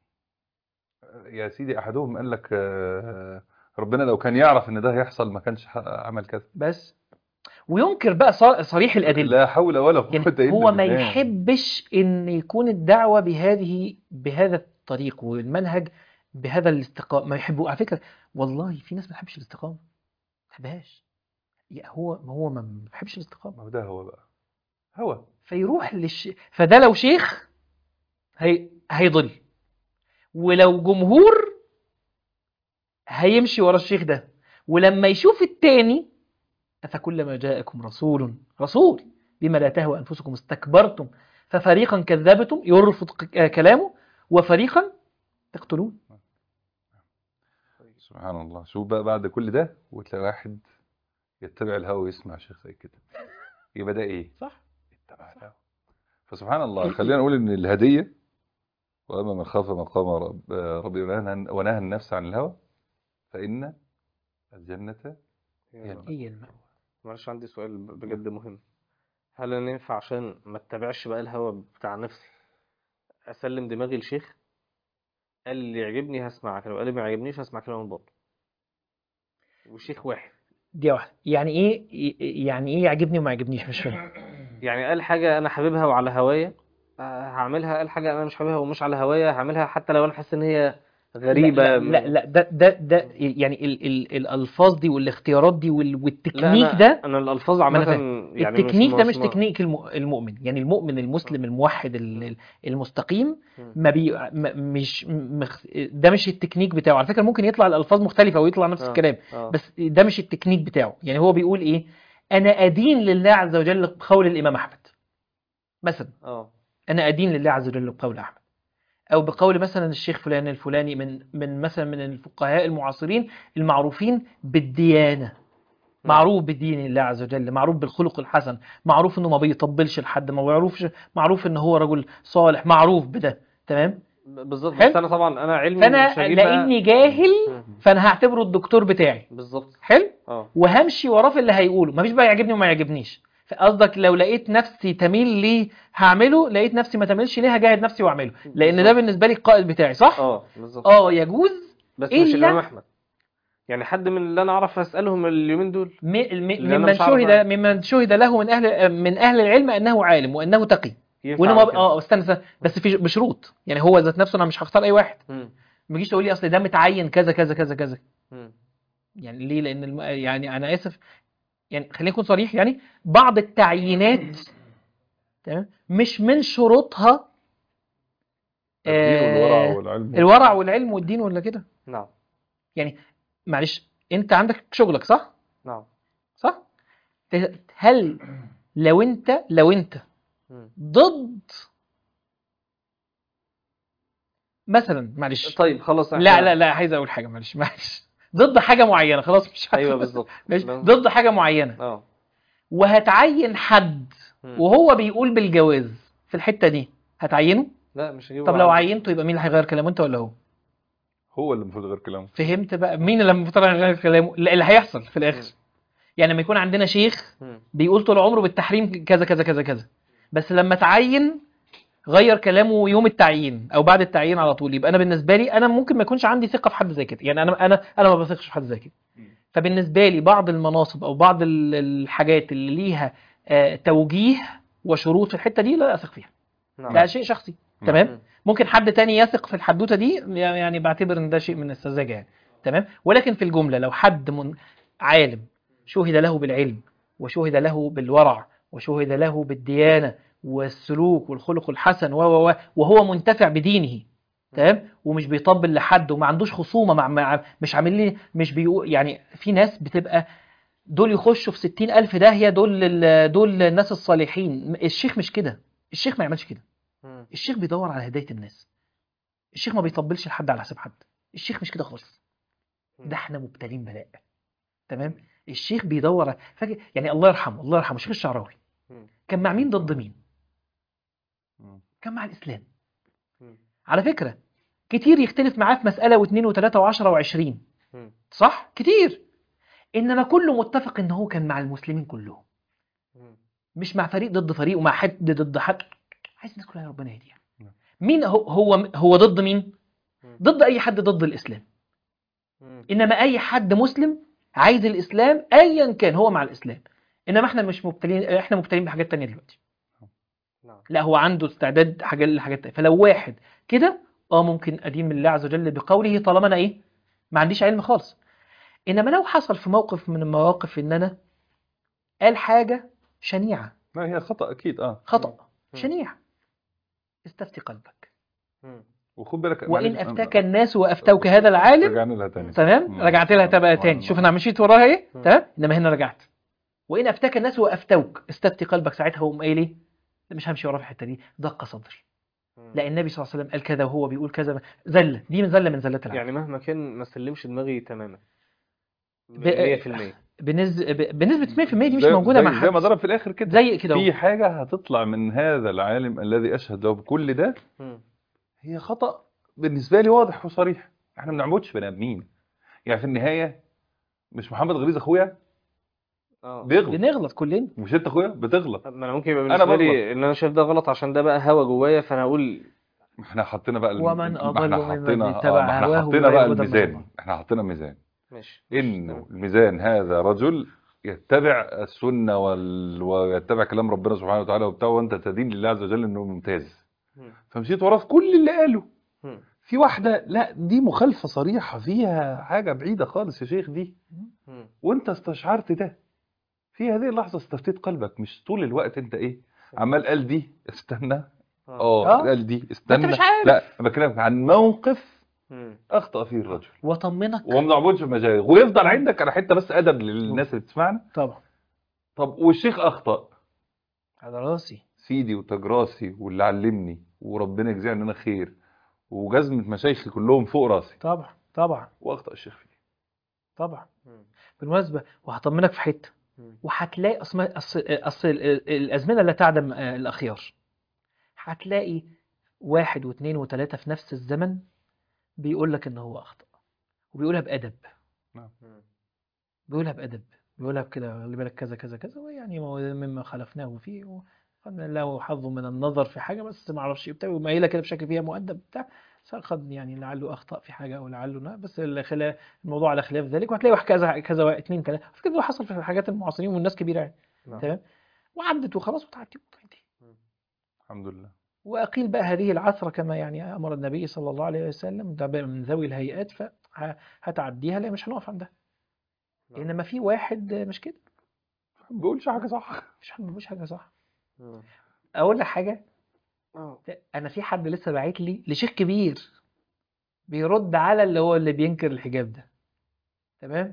يا سيدي احدهم قال لك آه، ربنا لو كان يعرف ان ده هيحصل ما كانش ح- عمل كذا بس وينكر بقى صار- صريح الادله لا حول ولا قوه يعني الا هو ما بالله. يحبش ان يكون الدعوه بهذه بهذا الطريق والمنهج بهذا الاستقامه ما يحبوا على فكره والله في ناس ما تحبش الاستقامه ما تحبهاش يا هو ما هو ما بيحبش الاستقامه ما هو ده هو بقى هوى فيروح للش... فده لو شيخ هي... هيضل ولو جمهور هيمشي ورا الشيخ ده ولما يشوف التاني أفكلما جاءكم رسول رسول بما لا تهوى أنفسكم استكبرتم ففريقا كذبتم يرفض ق- كلامه وفريقا تقتلون سبحان الله شوف بقى بعد كل ده وتلاقي واحد يتبع الهوى ويسمع شيخ زي كده يبقى ده ايه صح اتبع الهوى فسبحان الله خلينا نقول ان الهديه واما من خاف مقام رب ربي ونهى ونهى النفس عن الهوى فان الجنه هي المأوى. هي المأوى معلش عندي سؤال ب- بجد مهم هل انا ينفع عشان ما اتبعش بقى الهوى بتاع نفسي اسلم دماغي لشيخ قال اللي يعجبني هسمع كلامه قال اللي ما يعجبنيش هسمع كلامه من بطل وشيخ واحد دي واحدة يعني ايه يعني ايه يعجبني وما يعجبنيش مش فاهم يعني قال حاجة أنا حاببها وعلى هوايا آه، هعملها قال حاجة أنا مش حاببها ومش على هوايا هعملها حتى لو أنا حاسس إن هي غريبة لا لا, لا, لا ده ده ده يعني ال ال الالفاظ دي والاختيارات دي وال- لا والتكنيك أنا ده أنا الألفاظ ما أنا عامة فاهم. يعني التكنيك ده مش ما- تكنيك الم- المؤمن يعني المؤمن المسلم الموحد ال- ال- المستقيم مم. ما بي ما مش مخ ده مش التكنيك بتاعه على فكرة ممكن يطلع الألفاظ مختلفة ويطلع نفس آه. الكلام آه. بس ده مش التكنيك بتاعه يعني هو بيقول ايه انا ادين لله عز وجل بقول الامام احمد مثلا اه انا ادين لله عز وجل بقول احمد او بقول مثلا الشيخ فلان الفلاني من من مثلا من الفقهاء المعاصرين المعروفين بالديانه معروف بدين الله عز وجل معروف بالخلق الحسن معروف انه ما بيطبلش لحد ما معروفش معروف ان هو رجل صالح معروف بده تمام بالظبط حلو. بس انا طبعا انا علمي فانا مش هجيب بقى- لاني جاهل مم. فانا هعتبره الدكتور بتاعي بالظبط حلو اه وهمشي وراه في اللي هيقوله مفيش بقى يعجبني وما يعجبنيش قصدك لو لقيت نفسي تميل ليه هعمله لقيت نفسي ما تميلش ليه هجاهد نفسي واعمله لان ده بالظبط. بالنسبه لي القائد بتاعي صح اه بالظبط اه يجوز بس إلا- مش الامام احمد يعني حد من اللي انا اعرف اسالهم اليومين دول م- م- اللي أنا ممن مش عارف شهد بقى. ممن شهد له من اهل من اهل العلم انه عالم وانه تقي ينفع وانه ما كده. اه استنى استنى بس في بشروط يعني هو ذات نفسه انا مش هختار اي واحد مم. ما تجيش تقول لي اصل ده متعين كذا كذا كذا كذا مم. يعني ليه لان الم... يعني انا اسف يعني خليني اكون صريح يعني بعض التعيينات تمام مش من شروطها الدين والورع آه والعلم الورع والعلم والدين ولا كده نعم يعني معلش انت عندك شغلك صح نعم صح ت- هل لو انت لو انت مم. ضد مثلا معلش طيب خلاص احنا لا لا لا عايز اقول حاجه معلش معلش ضد حاجه معينه خلاص مش ايوه بالظبط ماشي لا. ضد حاجه معينه اه وهتعين حد مم. وهو بيقول بالجواز في الحته دي هتعينه لا مش هجيبه طب لو عندي. عينته يبقى مين اللي هيغير كلامه انت ولا هو هو اللي المفروض غير كلامه فهمت بقى مين اللي المفروض يغير كلامه لا، اللي هيحصل في الاخر يعني لما يكون عندنا شيخ مم. بيقول طول عمره بالتحريم كذا كذا كذا كذا بس لما تعين غير كلامه يوم التعيين او بعد التعيين على طول يبقى انا بالنسبه لي انا ممكن ما يكونش عندي ثقه في حد زي كده يعني انا انا انا ما بثقش في حد زي كده فبالنسبه لي بعض المناصب او بعض ال- الحاجات اللي ليها آه، توجيه وشروط في الحته دي لا اثق فيها نعم ده شيء شخصي تمام مم. ممكن حد تاني يثق في الحدوته دي يعني بعتبر ان ده شيء من السذاجه يعني تمام ولكن في الجمله لو حد من عالم شهد له بالعلم وشهد له بالورع وشهد له بالديانه والسلوك والخلق الحسن و و و وهو منتفع بدينه تمام ومش بيطبل لحد وما عندوش خصومه مع, مع مش عامل لي مش بيقول يعني في ناس بتبقى دول يخشوا في ستين ألف داهية دول ال- دول الناس الصالحين الشيخ مش كده الشيخ ما يعملش كده مم. الشيخ بيدور على هداية الناس الشيخ ما بيطبلش لحد على حساب حد الشيخ مش كده خالص ده احنا مبتلين بلاء تمام الشيخ بيدور فاكر يعني الله يرحمه الله يرحمه الشيخ الشعراوي مم. كان مع مين ضد مين مم. كان مع الإسلام مم. على فكرة كتير يختلف معاه في مسألة واثنين وثلاثة وعشرة وعشرين مم. صح كتير إنما كله متفق إن هو كان مع المسلمين كلهم مم. مش مع فريق ضد فريق ومع حد ضد حد عايز الناس كلها ربنا يهديها نعم. مين هو هو هو ضد مين مم. ضد اي حد ضد الاسلام مم. انما اي حد مسلم عايز الاسلام ايا كان هو مع الاسلام انما احنا مش مبتلين احنا مبتلين بحاجات تانية دلوقتي نعم لا هو عنده استعداد حاجات لحاجات تانية فلو واحد كده اه ممكن ادين من الله عز وجل بقوله طالما انا ايه ما عنديش علم خالص انما لو حصل في موقف من المواقف ان انا قال حاجه شنيعه لا هي خطأ أكيد اه خطأ مم. شنيع استفتي قلبك مم. وخد بالك وإن معلش، أفتاك أنا- الناس وأفتوك هذا العالم رجعنا لها تاني تمام مم. رجعت لها تبقى مم. تاني شوف أنا مشيت وراها إيه مم. تمام إنما هنا رجعت وإن أفتاك الناس وأفتوك استفتي قلبك ساعتها وقوم قايل إيه لا مش همشي وراه في الحتة دي دق صدري مم. لا النبي صلى الله عليه وسلم قال كذا وهو بيقول كذا زلة دي من زلة من زلات العالم يعني مهما كان ما سلمش دماغي تماما ب- 100% بنسبة بنسبة 100% دي مش زي- موجودة زي- مع زي ما حد ضرب في الآخر كده زي كده في أهو. حاجة هتطلع من هذا العالم الذي أشهد له بكل ده مم. هي خطأ بالنسبة لي واضح وصريح احنا ما بنعبدش بني آدمين يعني في النهاية مش محمد غريز أخويا اه بيغلط بنغلط كلنا مش أنت أخويا بتغلط ما انا ممكن يبقى أنا بالنسبه بغلط. لي ان انا شايف ده غلط عشان ده بقى هوا جوايا فانا اقول ما احنا حطينا بقى الم- ومن ما أضل احنا ممن حطينا اه اتبع ما احنا هواه حطينا بغير بقى هدى من الميزان الله. احنا حطينا ميزان ماشي انه تمام. الميزان هذا رجل يتبع السنه وال... ويتبع كلام ربنا سبحانه وتعالى وبتاع وانت تدين لله عز وجل انه ممتاز مم. فمشيت وراه في كل اللي قاله مم. في واحده لا دي مخالفه صريحه فيها حاجه بعيده خالص يا شيخ دي مم. وانت استشعرت ده في هذه اللحظه استفتيت قلبك مش طول الوقت انت ايه عمال قال دي استنى اه اه آه. قال دي ما انت استنى مش عارف لا انا بكلمك عن موقف مم. اخطا فيه الرجل وطمنك وما بنعبدش بمجال ويفضل عندك على حته بس ادب للناس اللي بتسمعنا طبعا طب والشيخ اخطا على راسي سيدي وتاج راسي واللي علمني وربنا يجزيه عننا خير وجزمه مشايخي كلهم فوق راسي طبعا طبعا واخطا الشيخ فيه طبعا مم. بالمناسبه وهطمنك في حته مم. وهتلاقي اصل اصل اصل ال- الازمنه لا تعدم آه، الاخيار هتلاقي واحد واثنين وثلاثه في نفس الزمن بيقول لك ان هو اخطا وبيقولها بادب مم. بيقولها بادب بيقولها بكده خلي بالك كذا كذا كذا ويعني ما هو مما خلفناه فيه وقد له حظ من النظر في حاجه بس ما اعرفش بتاع ومايله كده بشكل فيها مؤدب بتاع قد يعني لعله اخطا في حاجه او لعله لا بس الخلاف الموضوع على خلاف ذلك وهتلاقي واحد كذا كذا واحد اثنين ثلاثه على فكره ده حصل في الحاجات المعاصرين والناس كبيره يعني نعم. تمام وعدت وخلاص وتعدي وتنتهي الحمد لله وأقيل بقى هذه العثرة كما يعني أمر النبي صلى الله عليه وسلم ده بقى من ذوي الهيئات فهتعديها لا مش هنقف عندها نعم. إنما في واحد مش كده ما بقولش حاجه صح مش مش حاجة صح مم. أقول لك حاجة آه. أنا في حد لسه باعت لي لشيخ كبير بيرد على اللي هو اللي بينكر الحجاب ده تمام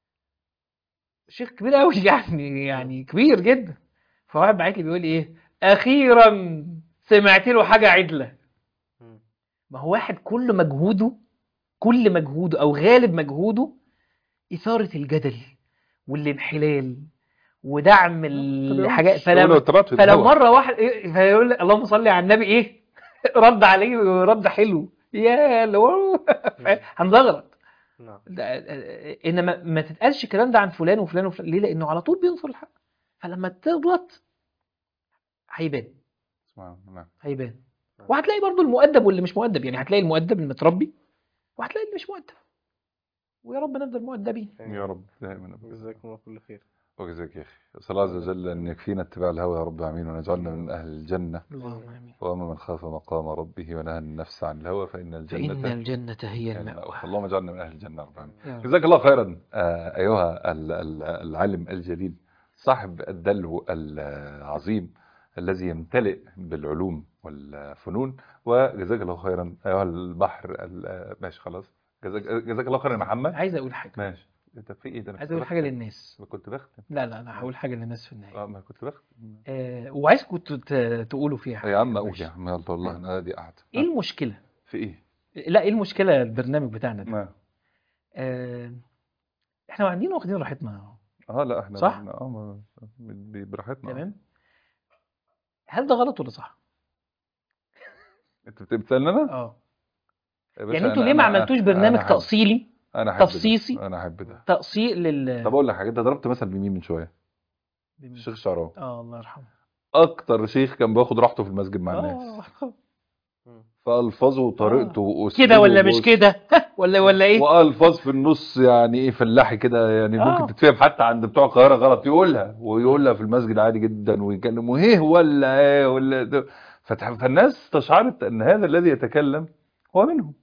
شيخ كبير قوي يعني يعني كبير جدا فواحد باعت لي بيقول ايه اخيرا سمعت له حاجه عدله مم. ما هو واحد كل مجهوده كل مجهوده او غالب مجهوده اثاره الجدل والانحلال ودعم الحاجات ولو فلما اتبعت في فلو الهوا. مره واحد إيه، فيقول اللهم صل على النبي ايه رد عليه رد حلو يا اللي هو هنزغرط نعم ده- انما ما تتقالش الكلام ده عن فلان وفلان وفلان ليه لانه على طول بينصر الحق فلما تغلط هيبان اسمع، نعم. هيبان وهتلاقي برضو المؤدب واللي مش مؤدب يعني هتلاقي المؤدب المتربي وهتلاقي اللي مش مؤدب ويا رب نفضل مؤدبين يا رب دائما أبدا. جزاكم الله كل خير وجزاك يا اخي اسال الله عز وجل ان يكفينا اتباع الهوى يا رب امين ونجعلنا من اهل الجنه اللهم امين واما من خاف مقام ربه ونهى النفس عن الهوى فان فإن الجنه الجنة هي يعني المأوى اللهم اجعلنا من اهل الجنه يا رب العالمين يا رب. جزاك الله خيرا آه، ايها ال- ال- العالم الجليل صاحب الدلو العظيم الذي يمتلئ بالعلوم والفنون وجزاك الله خيرا ايها البحر ال- ماشي خلاص جزاك جزاك الله خيرا يا محمد عايز اقول حاجه ماشي انت في ايه ده أنا عايز كنت اقول حاجه بختم. للناس كنت بختم لا لا انا هقول حاجه للناس في النهايه اه ما كنت بختم آه وعايزكم ت- ت- تقولوا فيها حاجه يا عم اقول ماشي. يا عم يلا والله انا دي قاعده ايه المشكله في ايه لا ايه المشكله البرنامج بتاعنا ده ما آه احنا قاعدين واخدين راحتنا اه لا احنا صح؟ اه ما- ب- براحتنا تمام هل ده غلط ولا صح انت بت- بتسالني انا اه يا باشا يعني انتوا أنا- ليه ما أنا- عملتوش أنا برنامج أحب- تأصيلي انا احب ده. تفصيصي؟ انا احب ده تأصيل لل طب اقول لك حاجه انت ضربت مثل بمين من شويه الشيخ الشعراوي اه الله يرحمه اكتر شيخ كان بياخد راحته في المسجد مع الناس اه فالفاظه وطريقته وأسلوبه كده ولا مش بص. كده ولا ولا ايه والفاظ في النص يعني ايه فلاحي كده يعني آه. ممكن تتفهم حتى عند بتوع القاهره غلط يقولها ويقولها في المسجد عادي جدا ويتكلم وهيه ولا ايه ولا ده. فتح- فالناس استشعرت ان هذا الذي يتكلم هو منهم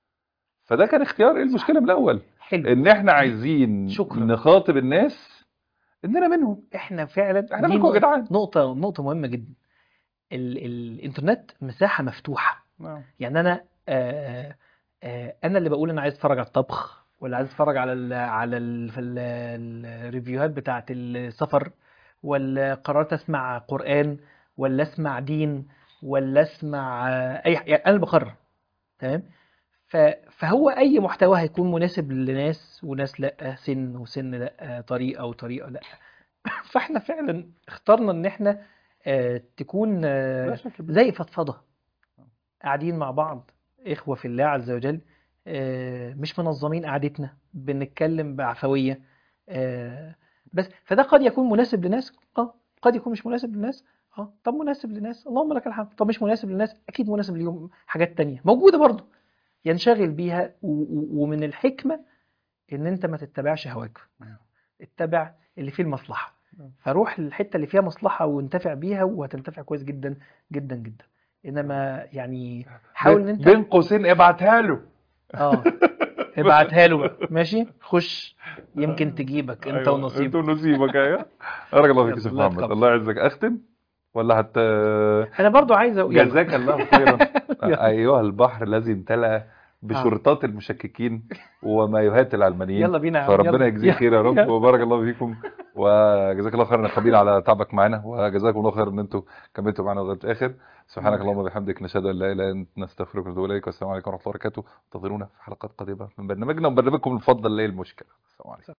فده كان اختيار ايه المشكله من الاول حلو ان احنا عايزين شكرا. نخاطب الناس اننا منهم احنا فعلا احنا دي منكم يا جدعان نقطة نقطة مهمة جدا ال الانترنت مساحة مفتوحة يعني انا آه آه انا اللي بقول انا عايز اتفرج على الطبخ ولا عايز اتفرج على ال على ال في ال- الريفيوهات بتاعه السفر ولا قررت اسمع قرآن ولا اسمع دين ولا اسمع آه، اي يعني انا اللي بقرر تمام ف- فهو اي محتوى هيكون مناسب لناس وناس لا سن وسن لا طريقه وطريقه لا فاحنا فعلا اخترنا ان احنا آه، تكون آه، لا شك زي فضفضة قاعدين مع بعض إخوة في الله عز وجل آه، مش منظمين قعدتنا بنتكلم بعفوية آه، بس فده قد يكون مناسب لناس اه قد يكون مش مناسب لناس اه طب مناسب لناس اللهم لك الحمد طب مش مناسب للناس اكيد مناسب ليهم حاجات تانية موجودة برضو ينشغل بيها و- و- ومن الحكمة ان انت ما تتبعش هواك اتبع اللي فيه المصلحة فروح للحتة اللي فيها مصلحة وانتفع بيها وهتنتفع كويس جدا جدا جدا انما يعني حاول ان انت بين قوسين ابعتها له اه ابعتها له بقى ماشي خش يمكن تجيبك انت أيوة، انت ونصيبك ونصيبك ايوه بارك الله فيك يا شيخ الله محمد يتقبل. الله يعزك اختم ولا حتى انا برضو عايز اقول يلا. جزاك الله خيرا يلا. ايها البحر الذي امتلأ بشرطات المشككين ومايوهات العلمانيين يلا بينا يا عم، فربنا يلا. يجزيه خير يا رب يلا. وبارك الله فيكم وجزاك الله خيرا يا قبيل على تعبك معانا وجزاكم الله خير ان انتم كملتوا معانا لغايه الاخر سبحانك اللهم وبحمدك نشهد ان لا اله الا انت نستغفرك ونتوب اليك والسلام عليكم ورحمه الله وبركاته انتظرونا في حلقات قادمه من برنامجنا وبرنامجكم المفضل ليه المشكله السلام عليكم